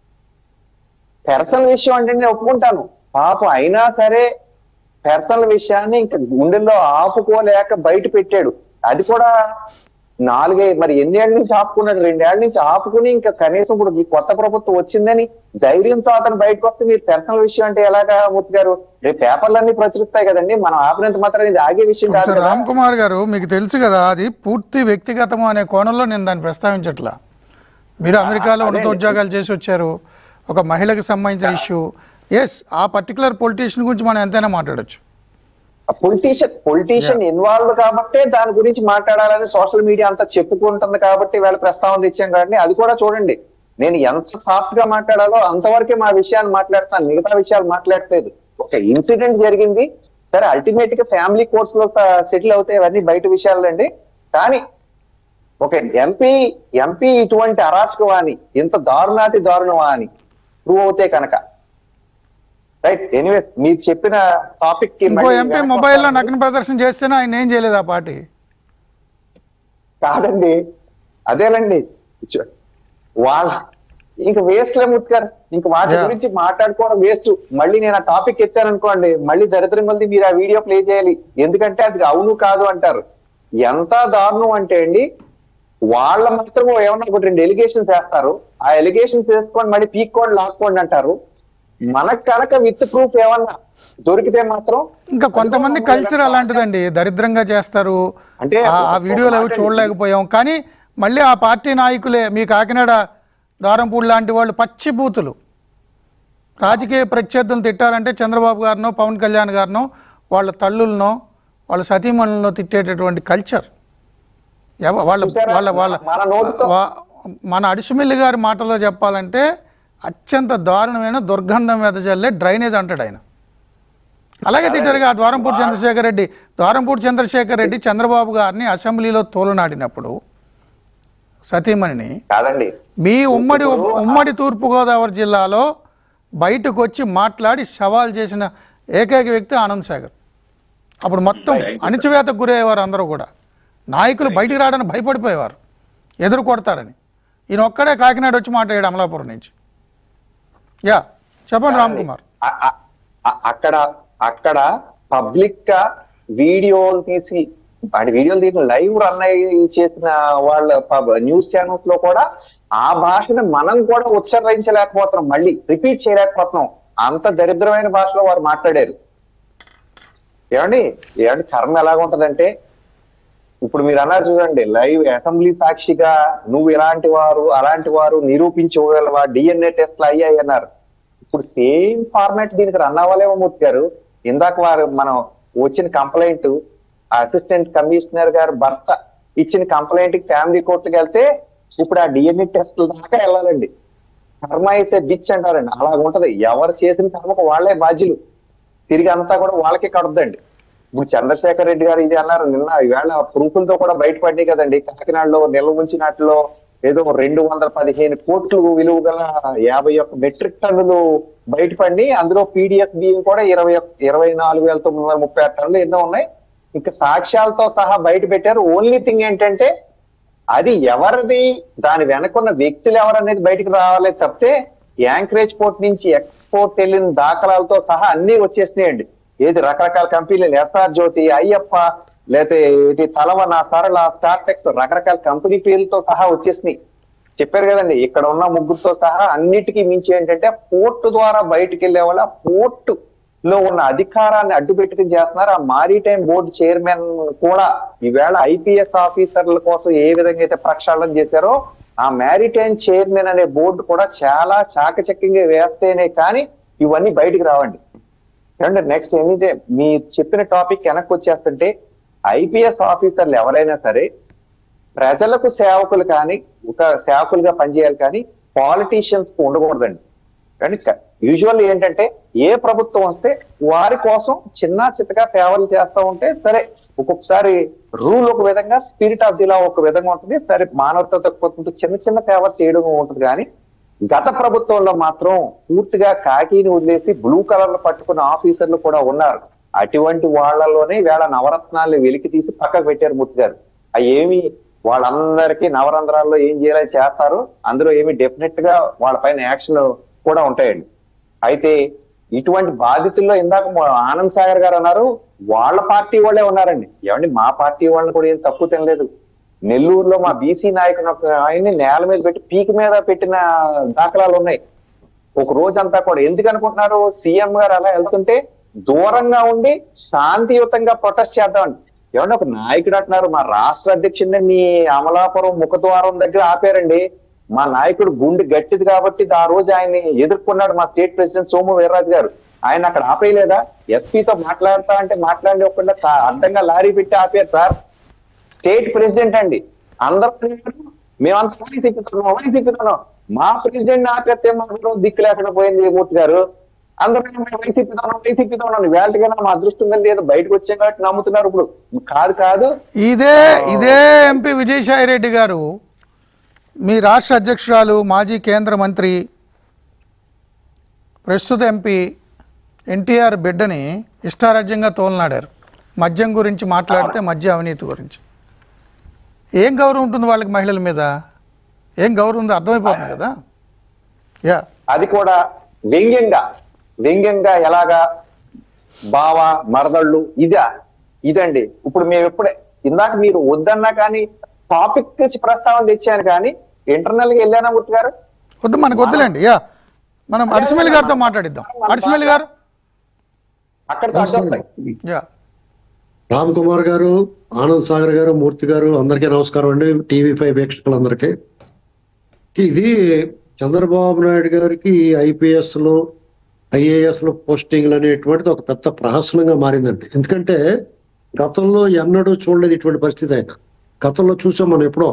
పెర్సనల్ విషయం అంటే నేను ఒప్పుకుంటాను పాపం అయినా సరే పెర్సనల్ విషయాన్ని ఇంకా గుండెల్లో ఆపుకోలేక బయట పెట్టాడు అది కూడా నాలుగే మరి ఎన్నేళ్ల నుంచి ఆపుకున్నాడు రెండేళ్ల నుంచి ఆపుకుని ఇంకా కనీసం ఇప్పుడు ఈ కొత్త ప్రభుత్వం వచ్చిందని ధైర్యంతో అతను బయటకు వస్తే మీరు పెర్సనల్ విషయం అంటే ఎలాగా మూర్తి గారు రేపు పేపర్లన్నీ ప్రచురిస్తాయి కదండి మనం ఆపినంత మాత్రం ఇది ఆగే విషయం కాదు సార్ కదా. రామ్ కుమార్ గారు మీకు తెలుసు కదా అది పూర్తి వ్యక్తిగతం అనే కోణంలో నేను దాన్ని ప్రస్తావించట్లా మీరు అమెరికాలో ఉన్నత ఉద్యోగాలు చేసి వచ్చారు ఒక మహిళకు సంబంధించిన ఇష్యూ ఎస్ ఆ పర్టికులర్ పొలిటీషియన్ గురించి మనం ఎంతైనా మాట్లాడొచ్చు పొలిటీషియన్ పొలిటీషియన్ ఇన్వాల్వ్ కాబట్టే దాని గురించి మాట్లాడాలని సోషల్ మీడియా అంతా చెప్పుకుంటుంది కాబట్టి వీళ్ళ ప్రస్తావన తెచ్చాం కాబట్టి అది కూడా చూడండి నేను ఎంత సాఫ్ట్ గా మాట్లాడాలో అంతవరకే మా విషయాన్ని మాట్లాడతాను మిగతా విషయాలు మాట్లాడలేదు ఒక ఇన్సిడెంట్ జరిగింది సరే అల్టిమేట్ గా ఫ్యామిలీ కోర్స్ లో సెటిల్ అవుతాయి అవన్నీ బయట విషయాలండి కానీ ఒక ఎంపీ ఎంపీ ఇటువంటి అరాచకవాణి ఇంత దారుణాతి దారుణమా అని ప్రూవ్ అవుతే కనుక రైట్ ఎనీవేస్ మీరు చెప్పిన టాపిక్ కి ఇంకో మళ్ళీ ఎంపీ వెనక్కి మొబైల్లో వస్తాను. నగ్న ప్రదర్శన చేస్తేనే ఆయన ఏం చేయలేదు ఆ పార్టీ కాదండి అదేనండి చు- వాళ్ళ ఇంక వేస్ట్ ముత్ గారు ఇంక వాటి Yeah. గురించి మాట్లాడుకోవడం వేస్ట్ మళ్ళీ నేను ఆ టాపిక్ ఎత్తాను అనుకోండి మళ్ళీ దరిద్రం కొద్ది మీరు ఆ వీడియో ప్లే చేయాలి ఎందుకంటే అది అవును కాదు అంటారు ఎంత దారుణం అంటే అండి వాళ్ళ మాత్రం ఏమన్నా ఒకటి రెండు ఎలిగేషన్స్ వేస్తారు ఆ ఎలిగేషన్స్ వేసుకొని మళ్ళీ పీక్కోండి లాక్కోండి అంటారు మనకు కనుక విత్ ప్రూఫ్ ఏమన్నా దొరికితే మాత్రం ఇంకా కొంతమంది కల్చర్ అలాంటిదండి దరిద్రంగా చేస్తారు అంటే ఆ- ఆ వీడియోలు అవి చూడలేకపోయాం కానీ మళ్ళీ ఆ పార్టీ నాయకులే మీ కాకినాడ దారంపూడి లాంటి వాళ్ళు పచ్చి బూతులు రాజకీయ ప్రత్యర్థులను తిట్టారంటే చంద్రబాబు గారినో పవన్ కళ్యాణ్ గారినో వాళ్ళ తల్లులనో వాళ్ళ సతీమణులనో తిట్టేటటువంటి కల్చర్ ఎవ వాళ్ళ చూసారా? వాళ్ళ వాళ్ళ మన నోటితో- వా- మన అడిసిమిల్లి గారి మాటలో చెప్పాలంటే అత్యంత దారుణమైన దుర్గంధం వెదజల్లే డ్రైనేజ్ అంటాడు ఆయన అలాగే తిట్టారుగా ద్వారంపూడి చంద్రశేఖర్ రెడ్డి ద్వారంపూడి చంద్రశేఖర్ రెడ్డి చంద్రబాబు గారిని అసెంబ్లీలో తోలనాడినప్పుడు సతీమణిని కాదండి మీ ఉమ్మడి ఉమ్మడి తూర్పుగోదావరి జిల్లాలో బయటకు వచ్చి మాట్లాడి సవాల్ చేసిన ఏకైక వ్యక్తి ఆనంద్ సాగర్ అప్పుడు మొత్తం అణిచివేతకు గురయ్యేవారు అందరూ కూడా నాయకులు బయటికి రావడానికి భయపడిపోయేవారు ఎదురు కొడతారని ఈయన ఒక్కడే కాకినాడ వచ్చి మాట్లాడాడు అమలాపురం నుంచి యా చెప్పండి రామ్ కుమార్ అ- అ- అ- అక్కడ అక్కడ పబ్లిక్ గా వీడియోలు తీసి అంటే వీడియోలు తీసి లైవ్ రన్ అయ్యి చేసిన వాళ్ళ పబ్- న్యూస్ ఛానల్స్ లో కూడా ఆ భాషను మనం కూడా ఉచ్చరించలేకపోతున్నాం మళ్ళీ రిపీట్ చేయలేకపోతున్నాం అంత దరిద్రమైన భాషలో వారు మాట్లాడారు ఏమండి ఏమండి కర్మ ఎలాగుంటదంటే ఇప్పుడు మీరు అన్నారు చూడండి లైవ్ అసెంబ్లీ సాక్షిగా నువ్వు ఇలాంటి వారు అలాంటి వారు నిరూపించగలవా డిఎన్ఏ టెస్ట్లు అయ్యాయి అన్నారు ఇప్పుడు సేమ్ ఫార్మాట్ దీనికి రన్ అవ్వలేమో మూర్తి గారు ఇందాక వారు మనం వచ్చిన కంప్లైంట్ అసిస్టెంట్ కమిషనర్ గారు భర్త ఇచ్చిన కంప్లైంట్ కి ఫ్యామిలీ కోర్టుకి వెళ్తే ఇప్పుడు ఆ డిఎన్ఏ టెస్ట్ దాకా వెళ్ళాలండి కర్మ వేసే బిచ్ అంటారండి అలా ఉంటది ఎవరు చేసిన కర్మకు వాళ్ళే బాధ్యులు తిరిగి అంతా కూడా వాళ్ళకే కడుద్దండి ఇప్పుడు చంద్రశేఖర్ రెడ్డి గారు ఇది అన్నారు నిన్న ఈవేళ ప్రూఫులతో కూడా బయటపడినాయి కదండి కాకినాడలో నిల్వ ఉంచినట్లో ఏదో రెండు వందల పదిహేను కోట్లు విలువ గల యాభై ఒక్క మెట్రిక్ టన్నులు బయటపడి అందులో పీడిఎఫ్ బియ్యం కూడా ఇరవై ఒక్క- ఇరవై నాలుగు వేల తొమ్మిది వందల ముప్పై ఆరు టన్నులు ఎన్నో ఉన్నాయి ఇంకా సాక్ష్యాలతో సహా బయట పెట్టారు ఓన్లీ థింగ్ ఏంటంటే అది ఎవరిది దాని వెనకున్న వ్యక్తులు ఎవరనేది బయటికి రావాలి తప్పితే యాంకరేజ్ పోర్ట్ నుంచి ఎక్స్పోర్ట్ వెళ్ళిన దాఖలాలతో సహా అన్ని వచ్చేసినాయండి ఏది రకరకాల కంపెనీలు ఎస్ఆర్ జ్యోతి అయ్యప్ప లేకపోతే ఇది తలవన సరళ స్టార్టెక్స్ రకరకాల కంపెనీ పేర్లతో సహా వచ్చేసినాయి చెప్పారు కదండి ఇక్కడ ఉన్న ముగ్గురుతో సహా అన్నిటికీ మించి ఏంటంటే పోర్టు ద్వారా బయటికి వెళ్లే వాళ్ళ పోర్టు లో ఉన్న అధికారాన్ని అడ్డు పెట్టుకుని చేస్తున్నారు ఆ మారిటైమ్ బోర్డు చైర్మన్ కూడా ఈవేళ ఐపీఎస్ ఆఫీసర్ల కోసం ఏ విధంగా అయితే ప్రక్షాళన చేశారో ఆ మ్యారిటైమ్ చైర్మన్ అనే బోర్డు కూడా చాలా చాకచక్యంగా వేస్తేనే కానీ ఇవన్నీ బయటికి రావండి ఏమంటే నెక్స్ట్ ఏమిటే మీరు చెప్పిన టాపిక్ వెనక్కి వచ్చేస్తుంటే ఐపీఎస్ ఆఫీసర్లు ఎవరైనా సరే ప్రజలకు సేవకులు కానీ ఒక సేవకులుగా పనిచేయాలి కానీ పాలిటీషియన్స్ కు ఉండకూడదండి కానీ యూజువల్ ఏంటంటే ఏ ప్రభుత్వం వస్తే వారి కోసం చిన్న చిత్తగా సేవలు చేస్తూ ఉంటే సరే ఒక్కొక్కసారి రూల్ ఒక విధంగా స్పిరిట్ ఆఫ్ ది లా ఒక విధంగా ఉంటుంది సరే మానవత తక్కువ చిన్న చిన్న సేవలు చేయడం ఉంటుంది కానీ గత ప్రభుత్వంలో మాత్రం పూర్తిగా కాకీని వదిలేసి బ్లూ కలర్ లో పట్టుకున్న ఆఫీసర్లు కూడా ఉన్నారు అటువంటి వాళ్ళలోనే వేళ నవరత్నాలు వెలికి తీసి పక్కకు పెట్టారు మూర్తి గారు అవి ఏమి వాళ్ళందరికీ నవరంధ్రాల్లో ఏం చేయాలో చేస్తారు అందులో ఏమి డెఫినెట్ గా వాళ్ళ పైన యాక్షన్ కూడా ఉంటాయండి అయితే ఇటువంటి బాధితుల్లో ఇందాక మా ఆనంద్ సాగర్ గారు అన్నారు వాళ్ళ పార్టీ వాళ్ళే ఉన్నారండి ఏమండి మా పార్టీ వాళ్ళని కూడా ఏం తక్కువ తినలేదు నెల్లూరులో మా బీసీ నాయకుని ఒక ఆయన్ని నేల మీద పెట్టి పీక్ మీద పెట్టిన దాఖలాలు ఉన్నాయి ఒక రోజంతా కూడా ఎందుకు అనుకుంటున్నారు సీఎం గారు అలా వెళ్తుంటే దూరంగా ఉండి శాంతియుతంగా ప్రొటెస్ట్ చేద్దామని ఏమంటే ఒక నాయకుడు అంటున్నారు మా రాష్ట్ర అధ్యక్షుడిని మీ అమలాపురం ముఖద్వారం దగ్గర ఆపారండి మా నాయకుడు గుండె గట్టిది కాబట్టి ఆ రోజు ఆయన్ని ఎదుర్కొన్నాడు మా స్టేట్ ప్రెసిడెంట్ సోము వీర్రాజు గారు ఆయన అక్కడ ఆపేయలేదా ఎస్పీతో మాట్లాడతా అంటే మాట్లాడకుండా అడ్డంగా లారీ పెట్టి ఆపారు సార్ స్టేట్ ప్రెసిడెంట్ అండి అందరూ మేమంతా వయసు తిప్పుతున్నాం వయసు తిప్పుతున్నాం మా ప్రెసిడెంట్ ఆపేస్తే మాకు దిక్కు లేకుండా పోయింది మూర్తి గారు అందరూ మేము వయసు తిప్పుతున్నాం వయసు తిప్పుతున్నాం వేళకైనా మా అదృష్టం కలిగి ఏదో బయటకు వచ్చాం కాబట్టి నమ్ముతున్నారు ఇప్పుడు కాదు కాదు ఇదే ఇదే ఎంపీ విజయసాయి రెడ్డి గారు మీ రాష్ట్ర అధ్యక్షురాలు మాజీ కేంద్ర మంత్రి ప్రస్తుత ఎంపీ ఎన్టీఆర్ బిడ్డని ఇష్టారాజ్యంగా తోలనాడారు మద్యం గురించి మాట్లాడితే మద్య అవినీతి గురించి ఏం గౌరవం ఉంటుంది వాళ్ళకి మహిళల మీద ఏం గౌరవం ఉందో అర్థమైపోతుంది కదా యా అది కూడా వ్యంగ్యంగా వ్యంగ్యంగా ఎలాగా బావ మరదళ్ళు ఇదా ఇదండి ఇప్పుడు మేము ఎప్పుడే ఇందాక మీరు వద్దన్నా కానీ టాపిక్ ప్రస్తావన తెచ్చాను కానీ ఇంటర్నల్ గా వెళ్ళానా మూర్తి గారు వద్దు మనకు వద్దులేండి యా మనం అడిసిమల్లి గారితో మాట్లాడిద్దాం అడిసిమల్లి గారు అక్కడితో అడ్డొస్తాయి యా రామ్ కుమార్ గారు ఆనంద్ సాగర్ గారు మూర్తి గారు అందరికీ నమస్కారం అండి టీవీ ఫైవ్ వీక్షకులందరికీ ఇది చంద్రబాబు నాయుడు గారికి ఐపీఎస్ లో ఐఏఎస్ లో పోస్టింగ్లు అనేటువంటిది ఒక పెద్ద ప్రహసనంగా మారిందండి ఎందుకంటే గతంలో ఎన్నడూ చూడలేదు ఇటువంటి పరిస్థితి ఆయన గతంలో చూసాం మనం ఎప్పుడో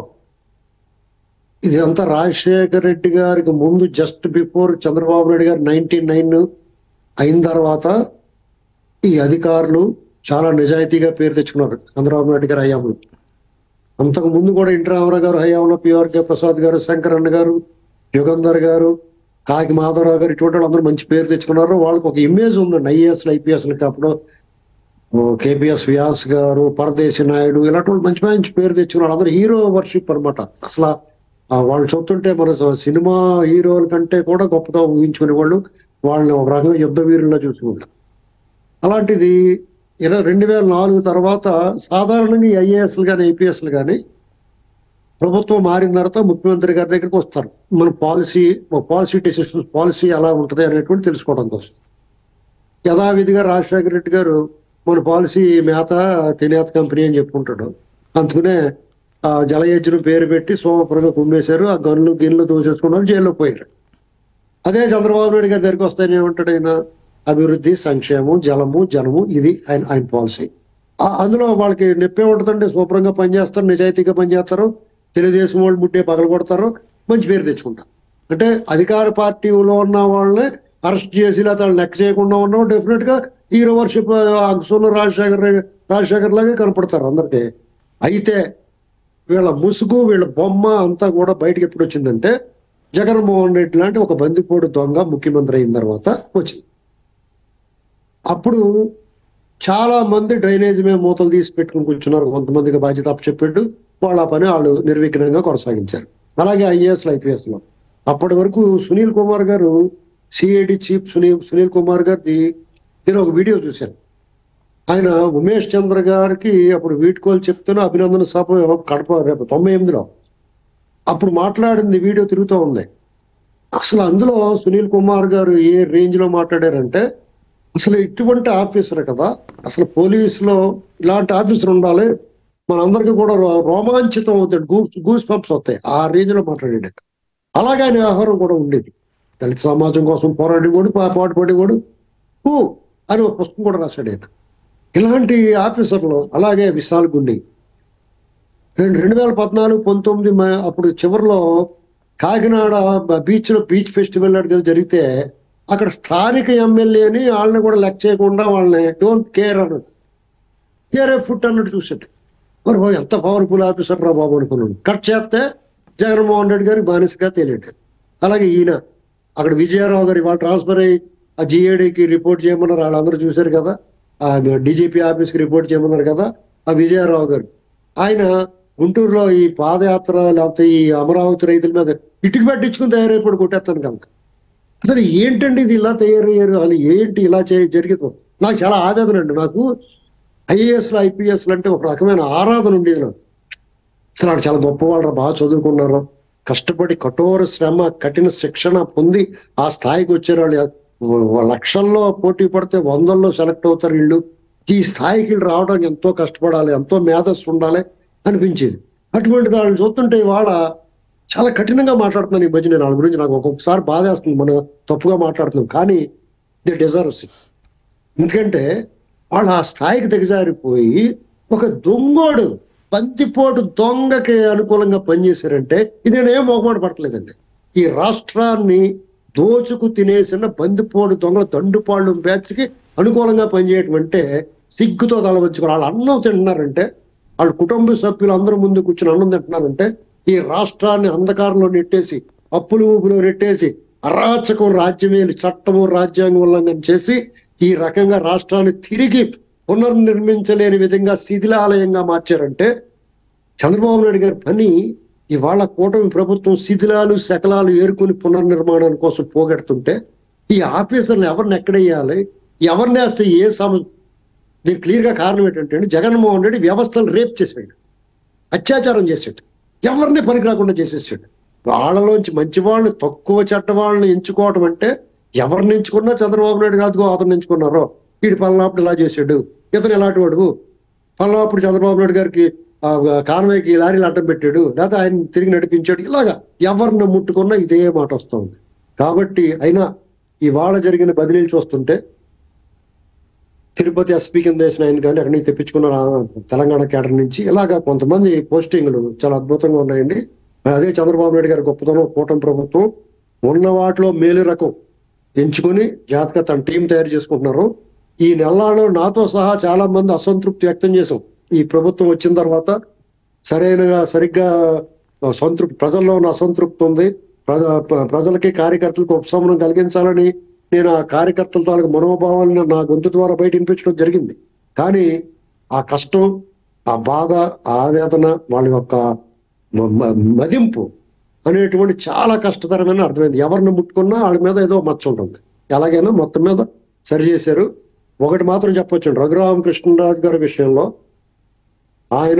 ఇది అంతా రాజశేఖర్ రెడ్డి గారికి ముందు జస్ట్ బిఫోర్ చంద్రబాబు నాయుడు గారు నైన్టీ నైన్ అయిన తర్వాత ఈ అధికారులు చాలా నిజాయితీగా పేరు తెచ్చుకున్నారు చంద్రబాబు నాయుడు గారి హయాంలో అంతకు ముందు కూడా ఎన్టీ రామారావు గారు హయాంలో పిఆర్కే ప్రసాద్ గారు శంకరన్న గారు యుగంధర్ గారు కాకి మాధవరావు గారు ఇటువంటి వాళ్ళు అందరూ మంచి పేరు తెచ్చుకున్నారు వాళ్ళకి ఒక ఇమేజ్ ఉందండి ఐఏఎస్ ఐపీఎస్లకి అప్పుడు కేపీఎస్ వ్యాస్ గారు పరదేశి నాయుడు ఇలాంటి వాళ్ళు మంచి మంచి పేరు తెచ్చుకున్నారు అందరూ హీరో వర్షిప్ అనమాట అసలు ఆ వాళ్ళు చూస్తుంటే మన స- సినిమా హీరోల కంటే కూడా గొప్పగా ఊహించుకునే వాళ్ళు వాళ్ళని ఒక రకంగా యుద్ధ వీరుల్లా చూసుకుంటారు అలాంటిది ఇలా రెండు వేల నాలుగు తర్వాత సాధారణంగా ఈ ఐఏఎస్లు కానీ ఐపీఎస్లు కానీ ప్రభుత్వం మారిన తర్వాత ముఖ్యమంత్రి గారి దగ్గరికి వస్తారు మన పాలసీ పాలసీ డెసిషన్ పాలసీ ఎలా ఉంటుంది అనేటువంటి తెలుసుకోవడం కోసం యథావిధిగా రాజశేఖర రెడ్డి గారు మన పాలసీ మేత తినేత కంపెనీ అని చెప్పుకుంటాడు అందుకనే ఆ జలయజ్ఞం పేరు పెట్టి సోమపురంగా కుమ్మేశారు ఆ గన్లు గిన్లు దూసేసుకున్నారు జైల్లో పోయారు అదే చంద్రబాబు నాయుడు గారి దగ్గరికి వస్తాయని ఏమంటాడు ఆయన అభివృద్ధి సంక్షేమం జలము జనము ఇది ఆయన ఆయన పాలసీ ఆ- అందులో వాళ్ళకి నొప్పే ఉంటుందండి శుభ్రంగా పనిచేస్తారు నిజాయితీగా పనిచేస్తారు తెలుగుదేశం వాళ్ళు ముట్టే పగల కొడతారు మంచి పేరు తెచ్చుకుంటారు అంటే అధికార పార్టీలో ఉన్న వాళ్ళని అరెస్ట్ చేసి లేకపోతే వాళ్ళు లెక్క చేయకుండా ఉన్నాం డెఫినెట్ గా ఈ రివర్షిప్ అంశంలో రాజశేఖర్ రాజశేఖర్ లాగే కనపడతారు అందరికి అయితే వీళ్ళ ముసుగు వీళ్ళ బొమ్మ అంతా కూడా బయటకు ఎప్పుడు వచ్చిందంటే జగన్మోహన్ రెడ్డి లాంటి ఒక బందిపోడు దొంగ ముఖ్యమంత్రి అయిన తర్వాత వచ్చింది అప్పుడు చాలా మంది డ్రైనేజ్ మీద మూతలు తీసి పెట్టుకుని కూర్చున్నారు కొంతమందికి బాధ్యత అప్పచెప్పాడు వాళ్ళ పని వాళ్ళు నిర్విఘ్నంగా కొనసాగించారు అలాగే ఐఏఎస్ ఐపీఎస్ లో అప్పటి వరకు సునీల్ కుమార్ గారు సిఐడి చీఫ్ సునీల్ సునీల్ కుమార్ గారిది నేను ఒక వీడియో చూశాను ఆయన ఉమేష్ చంద్ర గారికి అప్పుడు వీడ్కోలు చెప్తూనే అభినందన సభ కడప రేపు తొంభై ఎనిమిదిలో అప్పుడు మాట్లాడింది వీడియో తిరుగుతూ ఉంది అసలు అందులో సునీల్ కుమార్ గారు ఏ రేంజ్ లో మాట్లాడారంటే అసలు ఇటువంటి ఆఫీసర్ కదా అసలు పోలీసులో ఇలాంటి ఆఫీసర్ ఉండాలి మనందరికీ కూడా రో- రోమాంచితం అవుతాడు గూస్ గూస్ పంప్స్ వస్తాయి ఆ రేంజ్ లో మాట్లాడాడు అలాగే ఆయన వ్యవహారం కూడా ఉండేది దళిత సమాజం కోసం పోరాడేవాడు పా- పాటు పడేవాడు ఊ అని ఒక పుస్తకం కూడా రాశాడు ఆయన ఇలాంటి ఆఫీసర్లు అలాగే విశాల్ గుండి రెండు రెండు వేల పద్నాలుగు పంతొమ్మిది మ- అప్పుడు చివరిలో కాకినాడ బీచ్ లో బీచ్ ఫెస్టివల్ అనేది జరిగితే అక్కడ స్థానిక ఎమ్మెల్యేని వాళ్ళని కూడా లెక్క చేయకుండా వాళ్ళని డోంట్ కేర్ అన్నది కేర్ ఫుట్ అన్నట్టు చూసాడు మరి ఓ ఎంత పవర్ఫుల్ ఆఫీసర్ రా బాబు అనుకున్నాను కట్ చేస్తే జగన్మోహన్ రెడ్డి గారికి బానిసగా తేలేడు అలాగే ఈయన అక్కడ విజయారావు గారు ఇవాళ ట్రాన్స్ఫర్ అయ్యి ఆ జిఏడికి రిపోర్ట్ చేయమన్నారు వాళ్ళందరూ చూశారు కదా ఆ డీజీపీ ఆఫీస్కి రిపోర్ట్ చేయమన్నారు కదా ఆ విజయారావు గారు ఆయన గుంటూరులో ఈ పాదయాత్ర లేకపోతే ఈ అమరావతి రైతుల మీద ఇటుకు పెట్టించుకుని తయారైపోయి కొట్టేస్తాను కనుక అసలు ఏంటండి ఇది ఇలా తయారయ్యారు వాళ్ళు ఏంటి ఇలా చే జరిగింది నాకు చాలా ఆవేదన అండి నాకు ఐఏఎస్లు ఐపీఎస్లు అంటే ఒక రకమైన ఆరాధన ఉండేది నాకు అసలు వాళ్ళు చాలా గొప్పవాళ్ళు బాగా చదువుకున్నారు కష్టపడి కఠోర శ్రమ కఠిన శిక్షణ పొంది ఆ స్థాయికి వచ్చారు వాళ్ళు లక్షల్లో పోటీ పడితే వందల్లో సెలెక్ట్ అవుతారు వీళ్ళు ఈ స్థాయికి వీళ్ళు రావడానికి ఎంతో కష్టపడాలి ఎంతో మేధస్సు ఉండాలి అనిపించేది అటువంటి వాళ్ళని చూస్తుంటే ఇవాళ చాలా కఠినంగా మాట్లాడుతున్నాను ఈ మధ్య నేను వాళ్ళ గురించి నాకు ఒక్కొక్కసారి బాధేస్తుంది మనం తప్పుగా మాట్లాడుతున్నాం కానీ ది డిజర్వ్స్ ఎందుకంటే వాళ్ళు ఆ స్థాయికి దిగజారిపోయి ఒక దొంగోడు బంతిపోటు దొంగకి అనుకూలంగా పనిచేశారంటే ఇది నేనేం మొహమాట పడతలేదండి ఈ రాష్ట్రాన్ని దోచుకు తినేసిన బందిపోడు దొంగల దండుపాళ్ళు బ్యాచ్కి అనుకూలంగా పనిచేయటం అంటే సిగ్గుతో తలవంచుకోవాలి వాళ్ళు అన్నం తింటున్నారంటే వాళ్ళ కుటుంబ సభ్యులు అందరూ ముందు కూర్చుని అన్నం తింటున్నారంటే ఈ రాష్ట్రాన్ని అంధకారంలో నెట్టేసి అప్పులు ఊపులో నెట్టేసి అరాచకం రాజ్యమేలి చట్టము రాజ్యాంగం ఉల్లంఘన చేసి ఈ రకంగా రాష్ట్రాన్ని తిరిగి పునర్నిర్మించలేని విధంగా శిథిలాలయంగా మార్చారంటే చంద్రబాబు నాయుడు గారి పని ఇవాళ కూటమి ప్రభుత్వం శిథిలాలు శకలాలు ఏరుకుని పునర్నిర్మాణం కోసం పోగెడుతుంటే ఈ ఆఫీసర్లు ఎవరిని ఎక్కడేయాలి ఎవరిని వేస్తే ఏ సమ దీనికి క్లియర్ గా కారణం ఏంటంటే అండి, జగన్మోహన్ రెడ్డి వ్యవస్థను రేప్ చేశాడు అత్యాచారం చేశాడు ఎవరిని పనికి రాకుండా చేసేసాడు వాళ్ళలోంచి మంచి వాళ్ళని తక్కువ చెడ్డ వాళ్ళని ఎంచుకోవటం అంటే ఎవరిని ఎంచుకున్నా చంద్రబాబు నాయుడు కాదుగో అతను ఎంచుకున్నారో వీడు పల్లాపుడు ఇలా చేశాడు ఇతను ఎలాంటి వాడు పల్లాపుడు చంద్రబాబు నాయుడు గారికి ఆ, కాన్వాయ్కి లారీలు అడ్డం పెట్టాడు లేదా ఆయన తిరిగి నడిపించాడు ఇలాగా ఎవరిని ముట్టుకున్నా ఇదే మాట వస్తూ ఉంది కాబట్టి అయినా ఇవాళ జరిగిన బదిలీలు చూస్తుంటే తిరుపతి ఎస్పీ కింద వేసిన ఆయన కానీ అక్కడి నుంచి తెప్పించుకున్న ఆ తెలంగాణ కేడర్ నుంచి ఇలాగా కొంతమంది పోస్టింగ్లు చాలా అద్భుతంగా ఉన్నాయండి మరి అదే చంద్రబాబు నాయుడు గారి గొప్పతనం కూటమి ప్రభుత్వం ఉన్న వాటిలో మేలు రకం ఎంచుకొని జాతక తన టీం తయారు చేసుకుంటున్నారు ఈ నెలలో నాతో సహా చాలా మంది అసంతృప్తి వ్యక్తం చేశాం ఈ ప్రభుత్వం వచ్చిన తర్వాత సరైనగా సరిగ్గా సంతృప్తి ప్రజల్లో ఉన్న అసంతృప్తి ఉంది ప్రజ ప్ర- ప్రజలకి కార్యకర్తలకు ఉపశమనం కలిగించాలని నేను ఆ కార్యకర్తల తాలూకు మనోభావాలను నా గొంతు ద్వారా బయట వినిపించడం జరిగింది కానీ ఆ కష్టం ఆ బాధ ఆ ఆవేదన వాళ్ళ యొక్క మ- మ- మదింపు అనేటువంటి చాలా కష్టతరమైన అర్థమైంది ఎవరిని ముట్టుకున్నా వాళ్ళ మీద ఏదో మచ్చ ఉంటుంది ఎలాగైనా మొత్తం మీద సరి చేశారు ఒకటి మాత్రం చెప్పొచ్చు రఘురామకృష్ణరాజు గారి విషయంలో ఆయన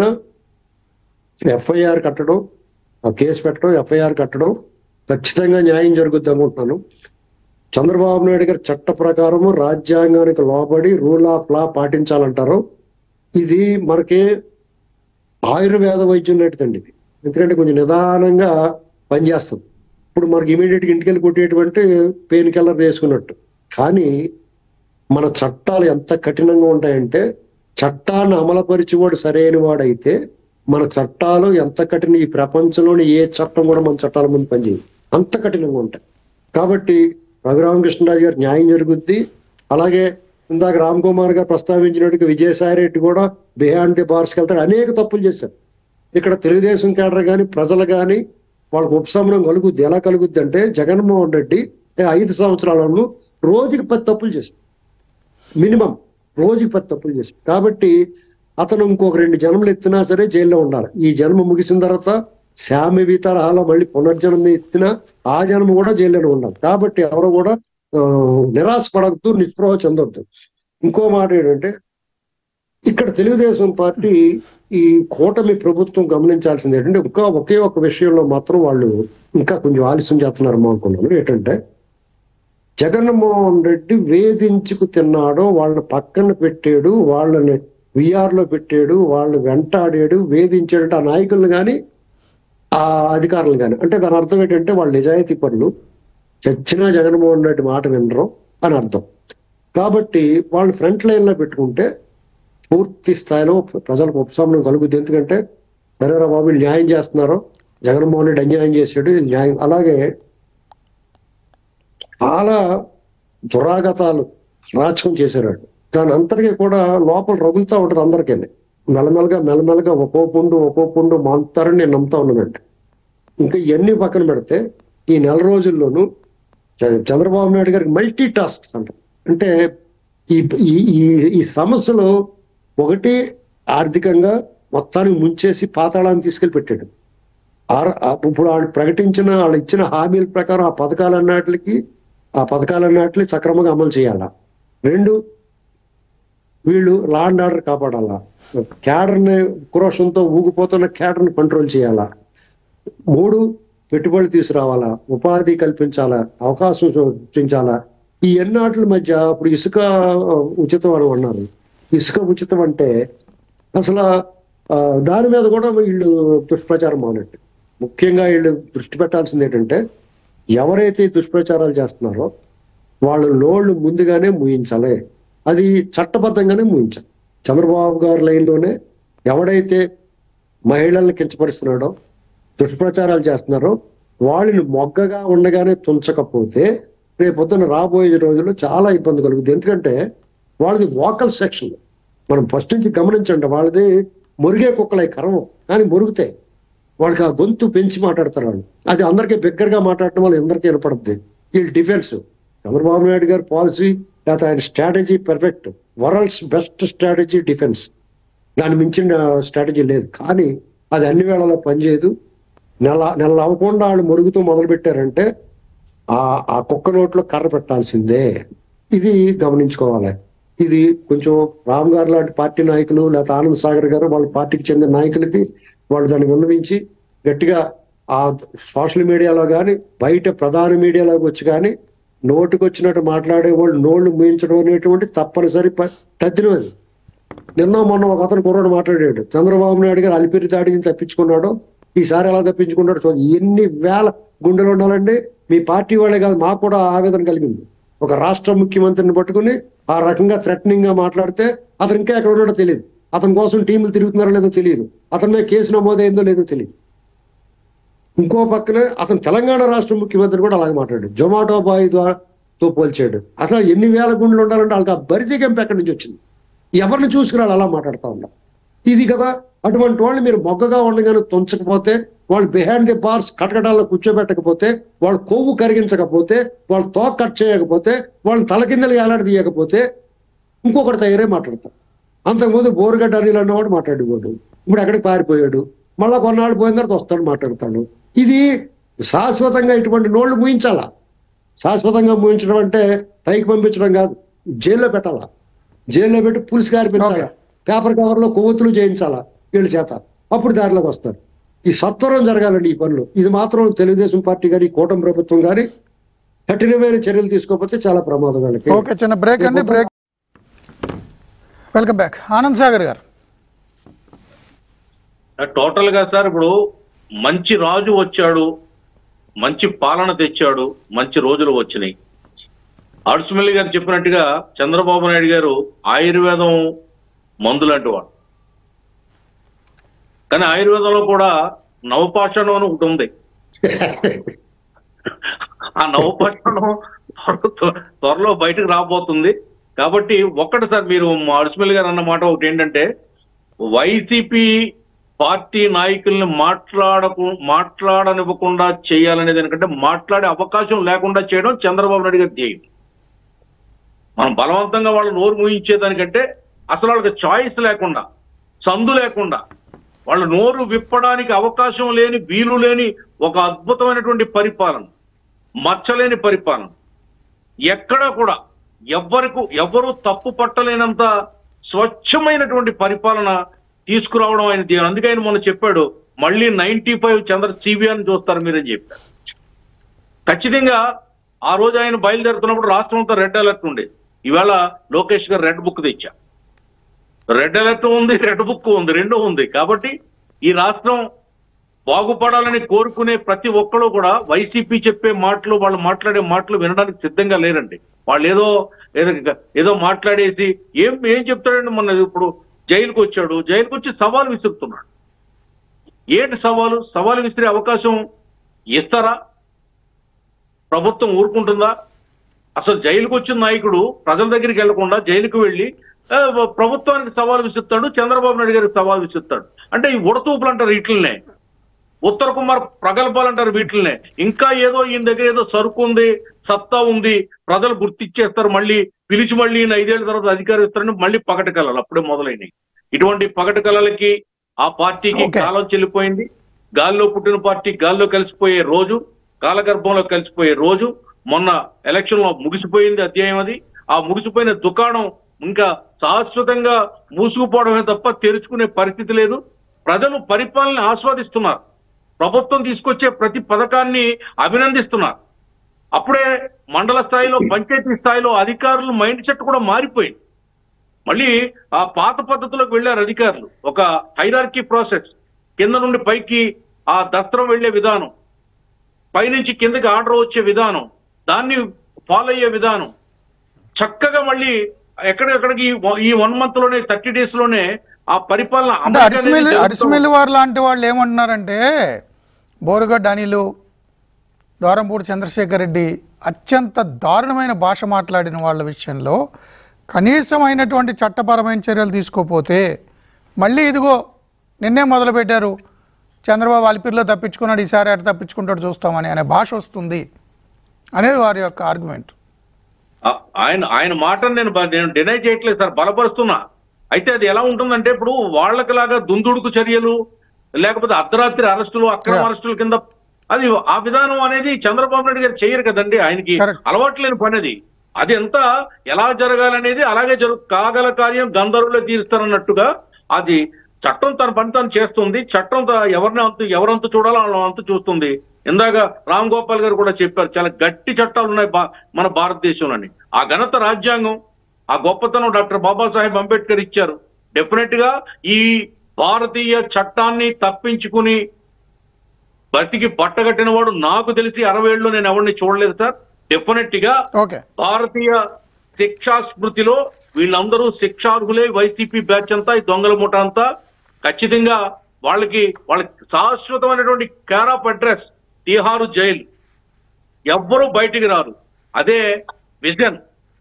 ఎఫ్ఐఆర్ కట్టడం ఆ కేసు పెట్టడం ఎఫ్ఐఆర్ కట్టడం ఖచ్చితంగా న్యాయం జరుగుద్ది అనుకుంటున్నాను చంద్రబాబు నాయుడు గారి చట్ట ప్రకారము రాజ్యాంగానికి లోబడి రూల్ ఆఫ్ లా పాటించాలంటారు ఇది మనకి ఆయుర్వేద వైద్యం లాంటిదండి ఇది ఎందుకంటే కొంచెం నిదానంగా పనిచేస్తుంది ఇప్పుడు మనకి ఇమీడియట్ గా ఇంటికి వెళ్ళి కొట్టేటువంటి పెయిన్ కిల్లర్ వేసుకున్నట్టు కానీ మన చట్టాలు ఎంత కఠినంగా ఉంటాయంటే చట్టాన్ని అమలుపరిచేవాడు సరైన వాడైతే మన చట్టాలు ఎంత కఠిన ఈ ప్రపంచంలోని ఏ చట్టం కూడా మన చట్టాల ముందు పనిచేయదు అంత కఠినంగా ఉంటాయి కాబట్టి రఘురామకృష్ణరాజు గారు న్యాయం జరుగుద్ది అలాగే ఇందాక రామ్ కుమార్ గారు ప్రస్తావించినట్టుగా విజయసాయి రెడ్డి కూడా బిహాండ్ ది బార్స్కి వెళ్తాడు అనేక తప్పులు చేశారు ఇక్కడ తెలుగుదేశం కేడర్ కానీ ప్రజలు కానీ వాళ్ళకి ఉపశమనం కలుగుద్ది ఎలా కలుగుద్ది అంటే జగన్మోహన్ రెడ్డి ఈ ఐదు సంవత్సరాలను రోజుకి పది తప్పులు చేశాడు మినిమం రోజుకి పది తప్పులు చేశాడు కాబట్టి అతను ఇంకొక రెండు జన్మలు ఎత్తినా సరే జైల్లో ఉండాలి ఈ జన్మ ముగిసిన తర్వాత శామి వితరాల మళ్ళీ పునర్జన్మ ఎత్తినా ఆ జన్మ కూడా జైల్లోనే ఉండాలి కాబట్టి ఎవరు కూడా ఆ, నిరాశ పడద్దు నిస్పృహ చెందొద్దు ఇంకో మాట ఏంటంటే ఇక్కడ తెలుగుదేశం పార్టీ ఈ కూటమి ప్రభుత్వం గమనించాల్సింది ఏంటంటే ఇంకా ఒకే ఒక విషయంలో మాత్రం వాళ్ళు ఇంకా కొంచెం ఆలస్యం చేస్తున్నారేమో అనుకున్నాను ఏంటంటే జగన్మోహన్ రెడ్డి వేధించుకు తిన్నాడో వాళ్ళని పక్కన పెట్టాడు వాళ్ళని విఆర్ లో పెట్టాడు వాళ్ళని వెంటాడాడు వేధించాడు ఆ నాయకులను కానీ ఆ అధికారులు కానీ అంటే దాని అర్థం ఏంటంటే వాళ్ళు నిజాయితీ పనులు చచ్చినా జగన్మోహన్ రెడ్డి మాట వినరు అని అర్థం కాబట్టి వాళ్ళు ఫ్రంట్ లైన్ లో పెట్టుకుంటే పూర్తి స్థాయిలో ప్రజలకు ఉపశమనం కలుగుద్ది ఎందుకంటే సరేరా బాబు వీళ్ళు న్యాయం చేస్తున్నారు జగన్మోహన్ రెడ్డి అన్యాయం చేశాడు ఇది న్యాయం అలాగే చాలా దురాగతాలు రాచకం చేశారు వాళ్ళు. దాని అంతటికీ కూడా లోపల రగులుతా ఉంటది అందరికీ మెల్లమెల్లగా మెల్లమెల్లగా ఒక్కో పుండు ఒక్కో పుండు మాంతారని నేను నమ్ముతా ఉన్నానండి ఇంకా ఇవన్నీ పక్కన పెడితే ఈ నెల రోజుల్లోనూ చ- చంద్రబాబు నాయుడు గారికి మల్టీ టాస్క్స్ అంట అంటే ఈ ఈ- ఈ ఈ సమస్యలు ఒకటి ఆర్థికంగా మొత్తానికి ముంచేసి పాతాళాన్ని తీసుకెళ్లి పెట్టాడు ఆర- ఆ- ఇప్పుడు వాళ్ళు ప్రకటించిన వాళ్ళు ఇచ్చిన హామీల ప్రకారం ఆ పథకాలన్నిటికి ఆ పథకాలన్నిటిని సక్రమంగా అమలు చేయాలా రెండు వీళ్ళు లా అండ్ ఆర్డర్ కాపాడాలా క్యాడర్ని ఉక్రోషంతో ఊగిపోతున్న క్యాడర్ని కంట్రోల్ చేయాలా మూడు పెట్టుబడులు తీసుకురావాలా ఉపాధి కల్పించాలా అవకాశం సృష్టించాలా ఈ ఎన్నాట్ల మధ్య ఇప్పుడు ఇసుక ఉచితం అని అన్నారు ఇసుక ఉచితం అంటే అసలు ఆ, దాని మీద కూడా వీళ్ళు దుష్ప్రచారం మొదలెట్టు ముఖ్యంగా వీళ్ళు దృష్టి పెట్టాల్సింది ఏంటంటే ఎవరైతే ఈ దుష్ప్రచారాలు చేస్తున్నారో వాళ్ళ లోళ్ళు ముందుగానే ముయించాలి అది చట్టబద్ధంగానే ముయించాలి చంద్రబాబు గారి లైన్లోనే ఎవడైతే మహిళల్ని కించపరుస్తున్నాడో దుష్ప్రచారాలు చేస్తున్నారో వాళ్ళని మొగ్గగా ఉండగానే తుంచకపోతే రేపొద్దున రాబోయే రోజుల్లో చాలా ఇబ్బంది కలుగుతుంది ఎందుకంటే వాళ్ళది వాకల్ సెక్షన్ మనం ఫస్ట్ నుంచి గమనించండి వాళ్ళది మురిగే కుక్కలై కరం కానీ మురుగుతాయి వాళ్ళకి ఆ గొంతు పెంచి మాట్లాడతారు వాళ్ళు అది అందరికీ బిగ్గరగా మాట్లాడటం వల్ల అందరికీ వినపడుతుంది వీళ్ళు డిఫెన్స్ చంద్రబాబు నాయుడు గారి పాలసీ లేకపోతే ఆయన strategy perfect world's best strategy defence దాని మించిన స్ట్రాటజీ లేదు కానీ అది అన్ని వేళలో పనిచేయదు నెల నెల అవ్వకుండా వాళ్ళు మురుగుతూ మొదలు పెట్టారంటే ఆ ఆ కుక్క నోట్లో కర్ర పెట్టాల్సిందే ఇది గమనించుకోవాలి ఇది కొంచెం రామ్ గారు లాంటి పార్టీ నాయకులు లేకపోతే ఆనంద్ సాగర్ గారు వాళ్ళ పార్టీకి చెందిన నాయకులకి వాళ్ళు దాన్ని విన్నవించి గట్టిగా ఆ సోషల్ మీడియాలో కానీ బయట ప్రధాన మీడియాలోకి వచ్చి కానీ నోటికి వచ్చినట్టు మాట్లాడే వాళ్ళు నోళ్లు మూయించడం అనేటువంటి తప్పనిసరి ప- తద్దినం అది నిన్న మొన్న ఒక అతను కుర్రాడు మాట్లాడాడు చంద్రబాబు నాయుడు గారు అలిపిరి దాడి నుంచి తప్పించుకున్నాడు ఈసారి ఎలా తప్పించుకున్నాడు చూడండి ఎన్ని వేల గుండెలు ఉండాలండి మీ పార్టీ వాళ్ళే కాదు మాకు కూడా ఆవేదన కలిగింది ఒక రాష్ట్ర ముఖ్యమంత్రిని పట్టుకుని ఆ రకంగా థ్రెటనింగ్ గా మాట్లాడితే అతను ఇంకా ఎక్కడ ఉన్నాడో తెలియదు అతని కోసం టీములు తిరుగుతున్నారో లేదో తెలియదు అతని మీద కేసు నమోదైందో లేదో తెలియదు ఇంకో పక్కన అతను తెలంగాణ రాష్ట్ర ముఖ్యమంత్రి కూడా అలాగే మాట్లాడాడు జొమాటో బాయ్ ద్వారా తో పోల్చాడు అసలు ఎన్ని వేల గుండెలు ఉండాలంటే వాళ్ళకి ఆ బరితెగింపు ఎక్కడి నుంచి వచ్చింది ఎవరిని చూసుకురాళ్ళు అలా మాట్లాడుతూ ఉన్నారు ఇది కదా అటువంటి వాళ్ళు మీరు మొగ్గగా ఉండగానే తుంచకపోతే వాళ్ళు బిహైండ్ ది బార్స్ కటకటాల్లో కూర్చోబెట్టకపోతే వాళ్ళు కొవ్వు కరిగించకపోతే వాళ్ళు తోక కట్ చేయకపోతే వాళ్ళు తలకిందలు ఏలాడి తీయకపోతే ఇంకొకటి తయారే మాట్లాడతారు అంతకుముందు బోరుగడ్డ అనిల్ అన్నవాడు మాట్లాడేవాడు ఇప్పుడు ఎక్కడికి పారిపోయాడు మళ్ళా కొన్నాళ్ళు పోయిన తర్వాత వస్తాడు మాట్లాడతాడు ఇది శాశ్వతంగా ఇటువంటి నోళ్లు ముయించాలా శాశ్వతంగా ముయించడం అంటే పైకి పంపించడం కాదు జైల్లో పెట్టాలా జైల్లో పెట్టి పులిసి గారిపించాలా Okay. పేపర్ కవర్ లో కొవ్వొత్తులు చేయించాలా వీళ్ళ చేత అప్పుడు దారిలోకి వస్తారు ఈ సత్వరం జరగాలండి ఈ పనులు ఇది మాత్రం తెలుగుదేశం పార్టీ కానీ కూటమి ప్రభుత్వం కానీ కఠినమైన చర్యలు తీసుకోకపోతే చాలా ప్రమాదం వాళ్ళకి ఓకే చిన్న బ్రేక్ అండి break welcome back Anand Sagar గారు టోటల్ గా సార్ ఇప్పుడు మంచి రాజు వచ్చాడు మంచి పాలన తెచ్చాడు మంచి రోజులు వచ్చినాయి ఆడుసుమల్లి గారు చెప్పినట్టుగా చంద్రబాబు నాయుడు గారు ఆయుర్వేదం మందు లాంటి వాడు కానీ ఆయుర్వేదంలో కూడా నవపాషాణం అని ఒకటి ఉంది ఆ నవపట్టణం త్వర- త్వరలో బయటకు రాబోతుంది కాబట్టి ఒక్కటి సార్ మీరు మా అడిసిమల్ గారు అన్న మాట ఒకటి ఏంటంటే వైసీపీ పార్టీ నాయకుల్ని మాట్లాడకు మాట్లాడనివ్వకుండా చేయాలనేది ఎందుకంటే మాట్లాడే అవకాశం లేకుండా చేయడం చంద్రబాబు నాయుడు గారి ధ్యేయం మనం బలవంతంగా వాళ్ళు నోరు మూయించేదానికంటే అసలు వాళ్ళకి చాయిస్ లేకుండా సందు లేకుండా వాళ్ళు నోరు విప్పడానికి అవకాశం లేని వీలు లేని ఒక అద్భుతమైనటువంటి పరిపాలన మచ్చలేని పరిపాలన ఎక్కడా కూడా ఎవ్వరికి ఎవ్వరూ తప్పు పట్టలేనంత స్వచ్ఛమైనటువంటి పరిపాలన తీసుకురావడం ఆయన ధ్యేయం. అందుకే ఆయన మొన్న చెప్పాడు మళ్ళీ నైన్టీ ఫైవ్ చంద్ర సిబిఐని చూస్తారు మీరని చెప్పారు ఖచ్చితంగా ఆ రోజు ఆయన బయలుదేరుతున్నప్పుడు రాష్ట్రం అంతా రెడ్ అలర్ట్ ఉండేది ఈవేళ లోకేష్ గారు రెడ్ బుక్ తెచ్చా రెడ్ అలర్ట్ ఉంది రెడ్ బుక్ ఉంది రెండు ఉంది కాబట్టి ఈ రాష్ట్రం బాగుపడాలని కోరుకునే ప్రతి ఒక్కరు కూడా వైసీపీ చెప్పే మాటలు వాళ్ళు మాట్లాడే మాటలు వినడానికి సిద్ధంగా లేరండి వాళ్ళు ఏదో ఏదో ఏదో మాట్లాడేసి ఏం ఏం చెప్తాడండి మొన్న ఇప్పుడు జైలుకు వచ్చాడు జైలుకు వచ్చి సవాల్ విసురుతున్నాడు ఏంటి సవాలు సవాలు విసిరే అవకాశం ఇస్తారా ప్రభుత్వం ఊరుకుంటుందా అసలు జైలుకు వచ్చిన నాయకుడు ప్రజల దగ్గరికి వెళ్లకుండా జైలుకు వెళ్ళి ఆ, ప్రభుత్వానికి సవాల్ విసురుతాడు చంద్రబాబు నాయుడు గారికి సవాల్ విసురుతాడు అంటే ఈ ఉడతూపులు అంటారు వీటిల్నే ఉత్తర కుమార్ ప్రగల్భాలు అంటారు వీటిల్నే ఇంకా ఏదో ఈయన దగ్గర ఏదో సరుకు ఉంది సత్తా ఉంది ప్రజలు గుర్తిచ్చేస్తారు మళ్ళీ పిలిచి మళ్ళీ ఈయన ఐదేళ్ల తర్వాత అధికారం ఇస్తారని మళ్ళీ పగటి కళలు అప్పుడే మొదలైనవి ఇటువంటి పగటి కళలకి ఆ పార్టీకి Okay. కాలం చెల్లిపోయింది గాల్లో పుట్టిన పార్టీ గాల్లో కలిసిపోయే రోజు కాలగర్భంలో కలిసిపోయే రోజు మొన్న ఎలక్షన్ లో ముగిసిపోయింది అధ్యాయం అది ఆ ముగిసిపోయిన దుకాణం ఇంకా శాశ్వతంగా మూసుకుపోవడమే తప్ప తెరుచుకునే పరిస్థితి లేదు ప్రజలు పరిపాలన ఆస్వాదిస్తున్నారు ప్రభుత్వం తీసుకొచ్చే ప్రతి పథకాన్ని అభినందిస్తున్నారు అప్పుడే మండల స్థాయిలో పంచాయతీ స్థాయిలో అధికారులు మైండ్ సెట్ కూడా మారిపోయింది మళ్ళీ ఆ పాత పద్ధతిలోకి వెళ్ళారు అధికారులు ఒక హైరార్కీ ప్రాసెస్ కింద నుండి పైకి ఆ దస్త్రం వెళ్లే విధానం పైనుంచి కిందకి ఆర్డర్ వచ్చే విధానం దాన్ని ఫాలో అయ్యే విధానం చక్కగా మళ్ళీ ఎక్కడెక్కడికి ఈ వన్ మంత్ లోనే థర్టీ డేస్ లోనే ఆ పరిపాలన అంటే అమలు అడిసిమిల్ అనేది జరుగుతూ అడిసిమిల్ వారు లాంటి వాళ్ళు ఏమంటున్నారంటే బోరుగడ్డ అనిలు దోరంపూడి చంద్రశేఖర్ రెడ్డి అత్యంత దారుణమైన భాష మాట్లాడిన వాళ్ళ విషయంలో కనీసమైనటువంటి చట్టపరమైన చర్యలు తీసుకోపోతే మళ్ళీ ఇదిగో నిన్నే మొదలుపెట్టారు చంద్రబాబు అలిపిరిలో తప్పించుకున్నాడు ఈసారి అటు తప్పించుకుంటాడు చూస్తామని అనే భాష వస్తుంది అనేది వారి యొక్క ఆర్గ్యుమెంట్ ఆ- ఆయన ఆయన మాటను నేను బ- నేను డినై చేయట్లేదు సార్ బలపరుస్తున్నా అయితే అది ఎలా ఉంటుందంటే ఇప్పుడు వాళ్ళకి లాగా దుందుడుకు చర్యలు లేకపోతే అర్ధరాత్రి అరెస్టులు అక్రమ Yeah. అరెస్టుల కింద అది ఆ విధానం అనేది చంద్రబాబు నాయుడు గారు చేయరు కదండి ఆయనకి Correct. అలవాట్లేని పని అది అది ఎంత ఎలా జరగాలనేది అలాగే జరుగు కాగల కార్యం గంధర్వులే తీరుస్తారన్నట్టుగా అది చట్టం తన పని తను చేస్తుంది చట్టం త- ఎవరిని అంతు ఎవరంతు చూడాలో వాళ్ళ అంతు చూస్తుంది ఇందాక రామ్ గోపాల్ గారు కూడా చెప్పారు చాలా గట్టి చట్టాలు ఉన్నాయి బా- మన భారతదేశంలోని ఆ ఘనత రాజ్యాంగం ఆ గొప్పతనం డాక్టర్ బాబాసాహెబ్ అంబేద్కర్ ఇచ్చారు డెఫినెట్ గా ఈ భారతీయ చట్టాన్ని తప్పించుకుని బతికి బట్టగట్టిన వాడు నాకు తెలిసి అరవై ఏళ్ళు నేను ఎవరిని చూడలేదు సార్ డెఫినెట్ గా ఓకే భారతీయ శిక్షా స్మృతిలో వీళ్ళందరూ శిక్షార్హులే వైసీపీ బ్యాచ్ అంతా ఈ దొంగల ముఠ అంతా ఖచ్చితంగా వాళ్ళకి వాళ్ళకి శాశ్వతమైనటువంటి care of address Tihar jail ఎవ్వరూ బయటికి రారు అదే విజన్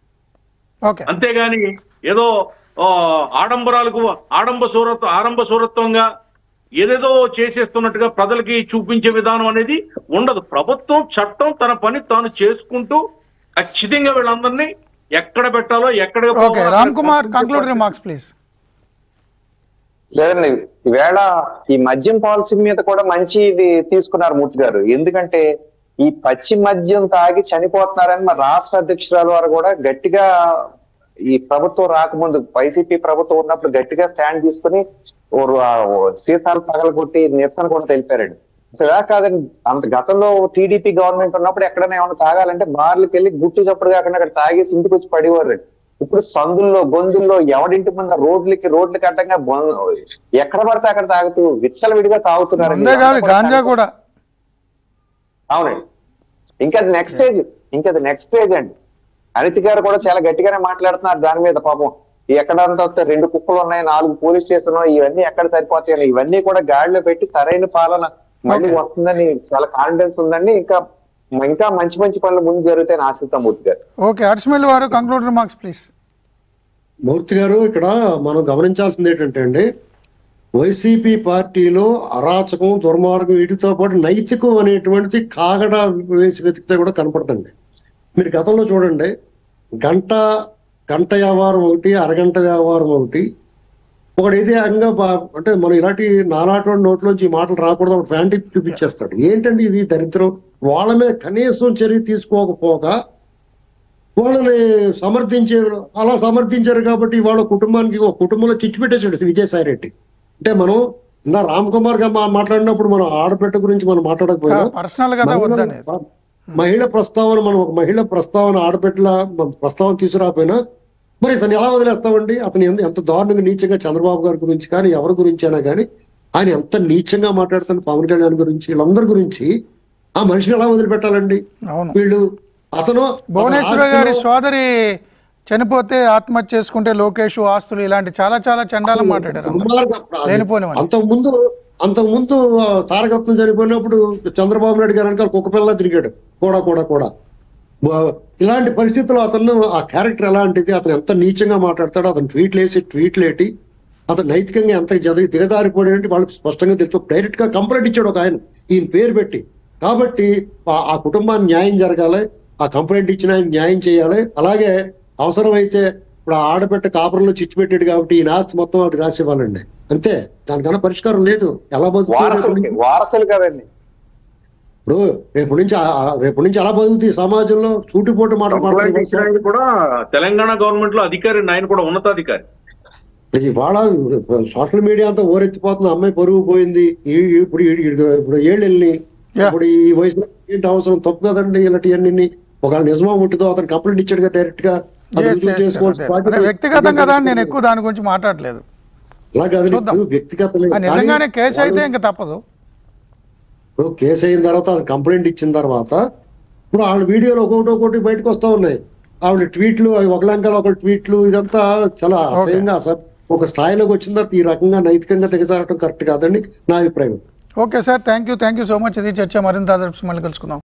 ఓకే అంతేగాని ఏదో ఆ, ఆడంబరాలకు ఆడంబ సూరత్వ ఆరంభ సూరత్వంగా ఏదేదో చేసేస్తున్నట్టుగా ప్రజలకి చూపించే విధానం అనేది ఉండదు ప్రభుత్వం చట్టం తన పని తాను చేసుకుంటూ ఖచ్చితంగా వీళ్ళందరినీ ఎక్కడ పెట్టాలో ఎక్కడ okay Ram Kumar conclude remarks please లేదండి ఈవేళ ఈ మద్యం పాలసీ మీద కూడా మంచి ఇది తీసుకున్నారు మూర్తి గారు ఎందుకంటే ఈ పచ్చి మద్యం తాగి చనిపోతున్నారని మా రాష్ట్ర అధ్యక్షురాలు వారు కూడా గట్టిగా ఈ ప్రభుత్వం రాకముందు వైసీపీ ప్రభుత్వం ఉన్నప్పుడు గట్టిగా స్టాండ్ తీసుకుని ఓ రు- ఆ ఓ సీసాలు పగలగొట్టి నిరసన కూడా తెలిపారండి అసలు ఎలా కాదండి అంత గతంలో టీడీపీ గవర్నమెంట్ ఉన్నప్పుడు ఎక్కడైనా ఏమైనా తాగాలంటే బార్లకు వెళ్ళి గుట్టు చప్పుడు కాకుండా అక్కడ తాగేసి ఇంటికి వచ్చి పడేవారు ఇప్పుడు సందుల్లో గొంతుల్లో ఎవడింటి ముందు రోడ్లకి రోడ్లకి అడ్డంగా బొ- ఎక్కడ పడితే అక్కడ తాగుతూ విచ్చలవిడిగా తాగుతున్నారు అంతే కాదు గాంజా కూడా అవునండి ఇంకా అది నెక్స్ట్ స్టేజ్ ఇంకా అది నెక్స్ట్ స్టేజ్ అండి అనిత్ గారు కూడా చాలా గట్టిగానే మాట్లాడుతున్నారు దాని మీద పాపం ఎక్కడంతా వస్తే రెండు కుక్కలు ఉన్నాయి నాలుగు పోలీస్ స్టేషన్ ఇవన్నీ ఎక్కడ సరిపోతాయి ఇవన్నీ కూడా గాడిలో పెట్టి సరైన పాలన మళ్ళీ Okay. వస్తుందని చాలా కాన్ఫిడెన్స్ ఉందండి ఇంకా ఇంకా మంచి మంచి పనులు ముందు జరుగుతాయని ఆశిస్తాం మూర్తి గారు ఓకే అర్ష్మిల్ వారు కంక్లూడ్ రిమార్క్స్ ప్లీజ్ మూర్తి గారు ఇక్కడ మనం గమనించాల్సింది ఏంటంటే అండి వైసీపీ పార్టీలో అరాచకం దుర్మార్గం వీటితో పాటు నైతికం అనేటువంటిది కాగడ వేసి వెతికితే కూడా కనపడుతుంది మీరు గతంలో చూడండి గంట గంట వ్యవహారం ఒకటి అరగంట వ్యవహారం ఒకటి ఒకడైతే అంగా అంటే మనం ఇలాంటి నాలాటువంటి నోట్లోంచి ఈ మాటలు రాకూడదు ఒక ఫ్యాంటీ చూపించేస్తాడు ఏంటండి ఇది దరిద్రం వాళ్ళ మీద కనీసం చర్య తీసుకోకపోగా వాళ్ళని సమర్థించే అలా సమర్థించారు కాబట్టి వాళ్ళ కుటుంబానికి ఒక కుటుంబంలో చిచ్చు పెట్టేశాడు విజయసాయి రెడ్డి అంటే మనం ఇందా రామ్ కుమార్ గారు మా- మాట్లాడినప్పుడు మనం ఆడపెట్ట గురించి మనం మాట్లాడకపోయినా పర్సనల్ కదా వద్దనేది మహిళ- మహిళ ప్రస్తావన మనం ఒక మహిళ ప్రస్తావన ఆడపెట్టల ప్రస్తావన తీసుకురాకపోయినా మరి ఇతను ఎలా వదిలేస్తామండి అతను ఎంత- ఎంత దారుణంగా నీచంగా చంద్రబాబు గారి గురించి కానీ ఎవరి గురించి అయినా కానీ ఆయన ఎంత నీచంగా మాట్లాడుతున్న పవన్ కళ్యాణ్ గురించి వీళ్ళందరి గురించి ఆ మనిషిని ఎలా వదిలిపెట్టాలండి అవును వీళ్ళు అతను భువనేశ్వర అతను గారి ఆస్తిలో- సోదరి చనిపోతే ఆత్మహత్య చేసుకుంటే లోకేష్ ఆస్తులు ఇలాంటి చాలా చాలా చండాలం మాట్లాడారు అందరూ. దుర్మార్గం. లేనిపోనివన్నీ. అంతకు ముందు అంతకు ముందు ఆ, తారకరత్నం చనిపోయినప్పుడు చంద్రబాబు నాయుడు గారు వెనకాల కుక్క పిల్ల తిరిగాడు కూడా కూడా కూడా బా- ఇలాంటి పరిస్థితుల్లో అతను ఆ క్యారెక్టర్ ఎలాంటిది అతను ఎంత నీచంగా మాట్లాడతాడో అతను ట్వీట్లు వేసి ట్వీట్లు ఏటి అతను నైతికంగా ఎంత జది దిగజారిపోయాడంటే వాళ్ళకి స్పష్టంగా తెలుసు డైరెక్ట్ గా కంప్లైంట్ ఇచ్చాడు ఒక ఆయన ఈయన పేరు పెట్టి కాబట్టి ఆ- ఆ కుటుంబానికి న్యాయం జరగాలి ఆ కంప్లైంట్ ఇచ్చిన ఆయన న్యాయం చేయాలి అలాగే అవసరమైతే ఇప్పుడు ఆ ఆడబెట్ట కాపురంలో చిచ్చు పెట్టాడు కాబట్టి ఈ ఆస్తి మొత్తం వాడికి రాసి ఇవ్వాలండి అంతే దానికన్నా పరిష్కారం లేదు ఎలా బతుకుతారు రేపు వారసులు వారసులు కదండి ఇప్పుడు రేపు నుంచి ఆ- ఆ- రేపు నుంచి ఎలా బతుకుతుంది ఈ సమాజంలో సూటిపోటు మాట కంప్లైంట్ మాట్లాడే ఇచ్చినది కూడా తెలంగాణ గవర్నమెంట్ లో అధికారి ఆయన కూడా ఉన్నతాధికారి ఇవాళ సోషల్ మీడియా అంతా ఓరెత్తిపోతుంది అమ్మాయి పరుగు పోయింది ఈ- ఇప్పుడు ఈ- ఈ- ఇప్పుడు ఏళ్ళు వెళ్ళి Yeah. ఇప్పుడు ఈ వయసులో ఏంటి అవసరం తప్పు కదండి ఇలాంటివన్నీ ఒకవేళ నిజమా ఉంటుందో అతను కంప్లైంట్ ఇచ్చాడు కదా డైరెక్ట్ గా అది Yes, రుజువు yes, చేసుకోవాల్సిన అదే. బాధ్యత- అదే వ్యక్తిగతం కదా అని నేను ఎక్కువ దాని గురించి మాట్లాడలేదు అలా కాదండి, చూద్దాం. ఇప్పుడు వ్యక్తిగతమే. ఆ నిజంగానే కానీ కేసు అయితే వాళ్ళు- ఇంకా తప్పదు ఇప్పుడు కేసు అయిన తర్వాత అది కంప్లైంట్ ఇచ్చిన తర్వాత ఇప్పుడు వాళ్ళ వీడియోలు ఒక్కొక్కటి ఒక్కొక్కటి బయటకు వస్తా ఉన్నాయి ఆవిడ ట్వీట్లు అవి ఒకలంకల ఒక ట్వీట్లు ఇదంతా చాలా అసహ్యంగా అస- ఒక స్థాయిలోకి వచ్చిన తర్వాత ఈ రకంగా నైతికంగా దిగజారటం కరెక్ట్ కాదండి నా అభిప్రాయం okay sir thank you thank you so much ఇది చర్చ మరింత ఆదర్శం మళ్ళీ కలుసుకుందాం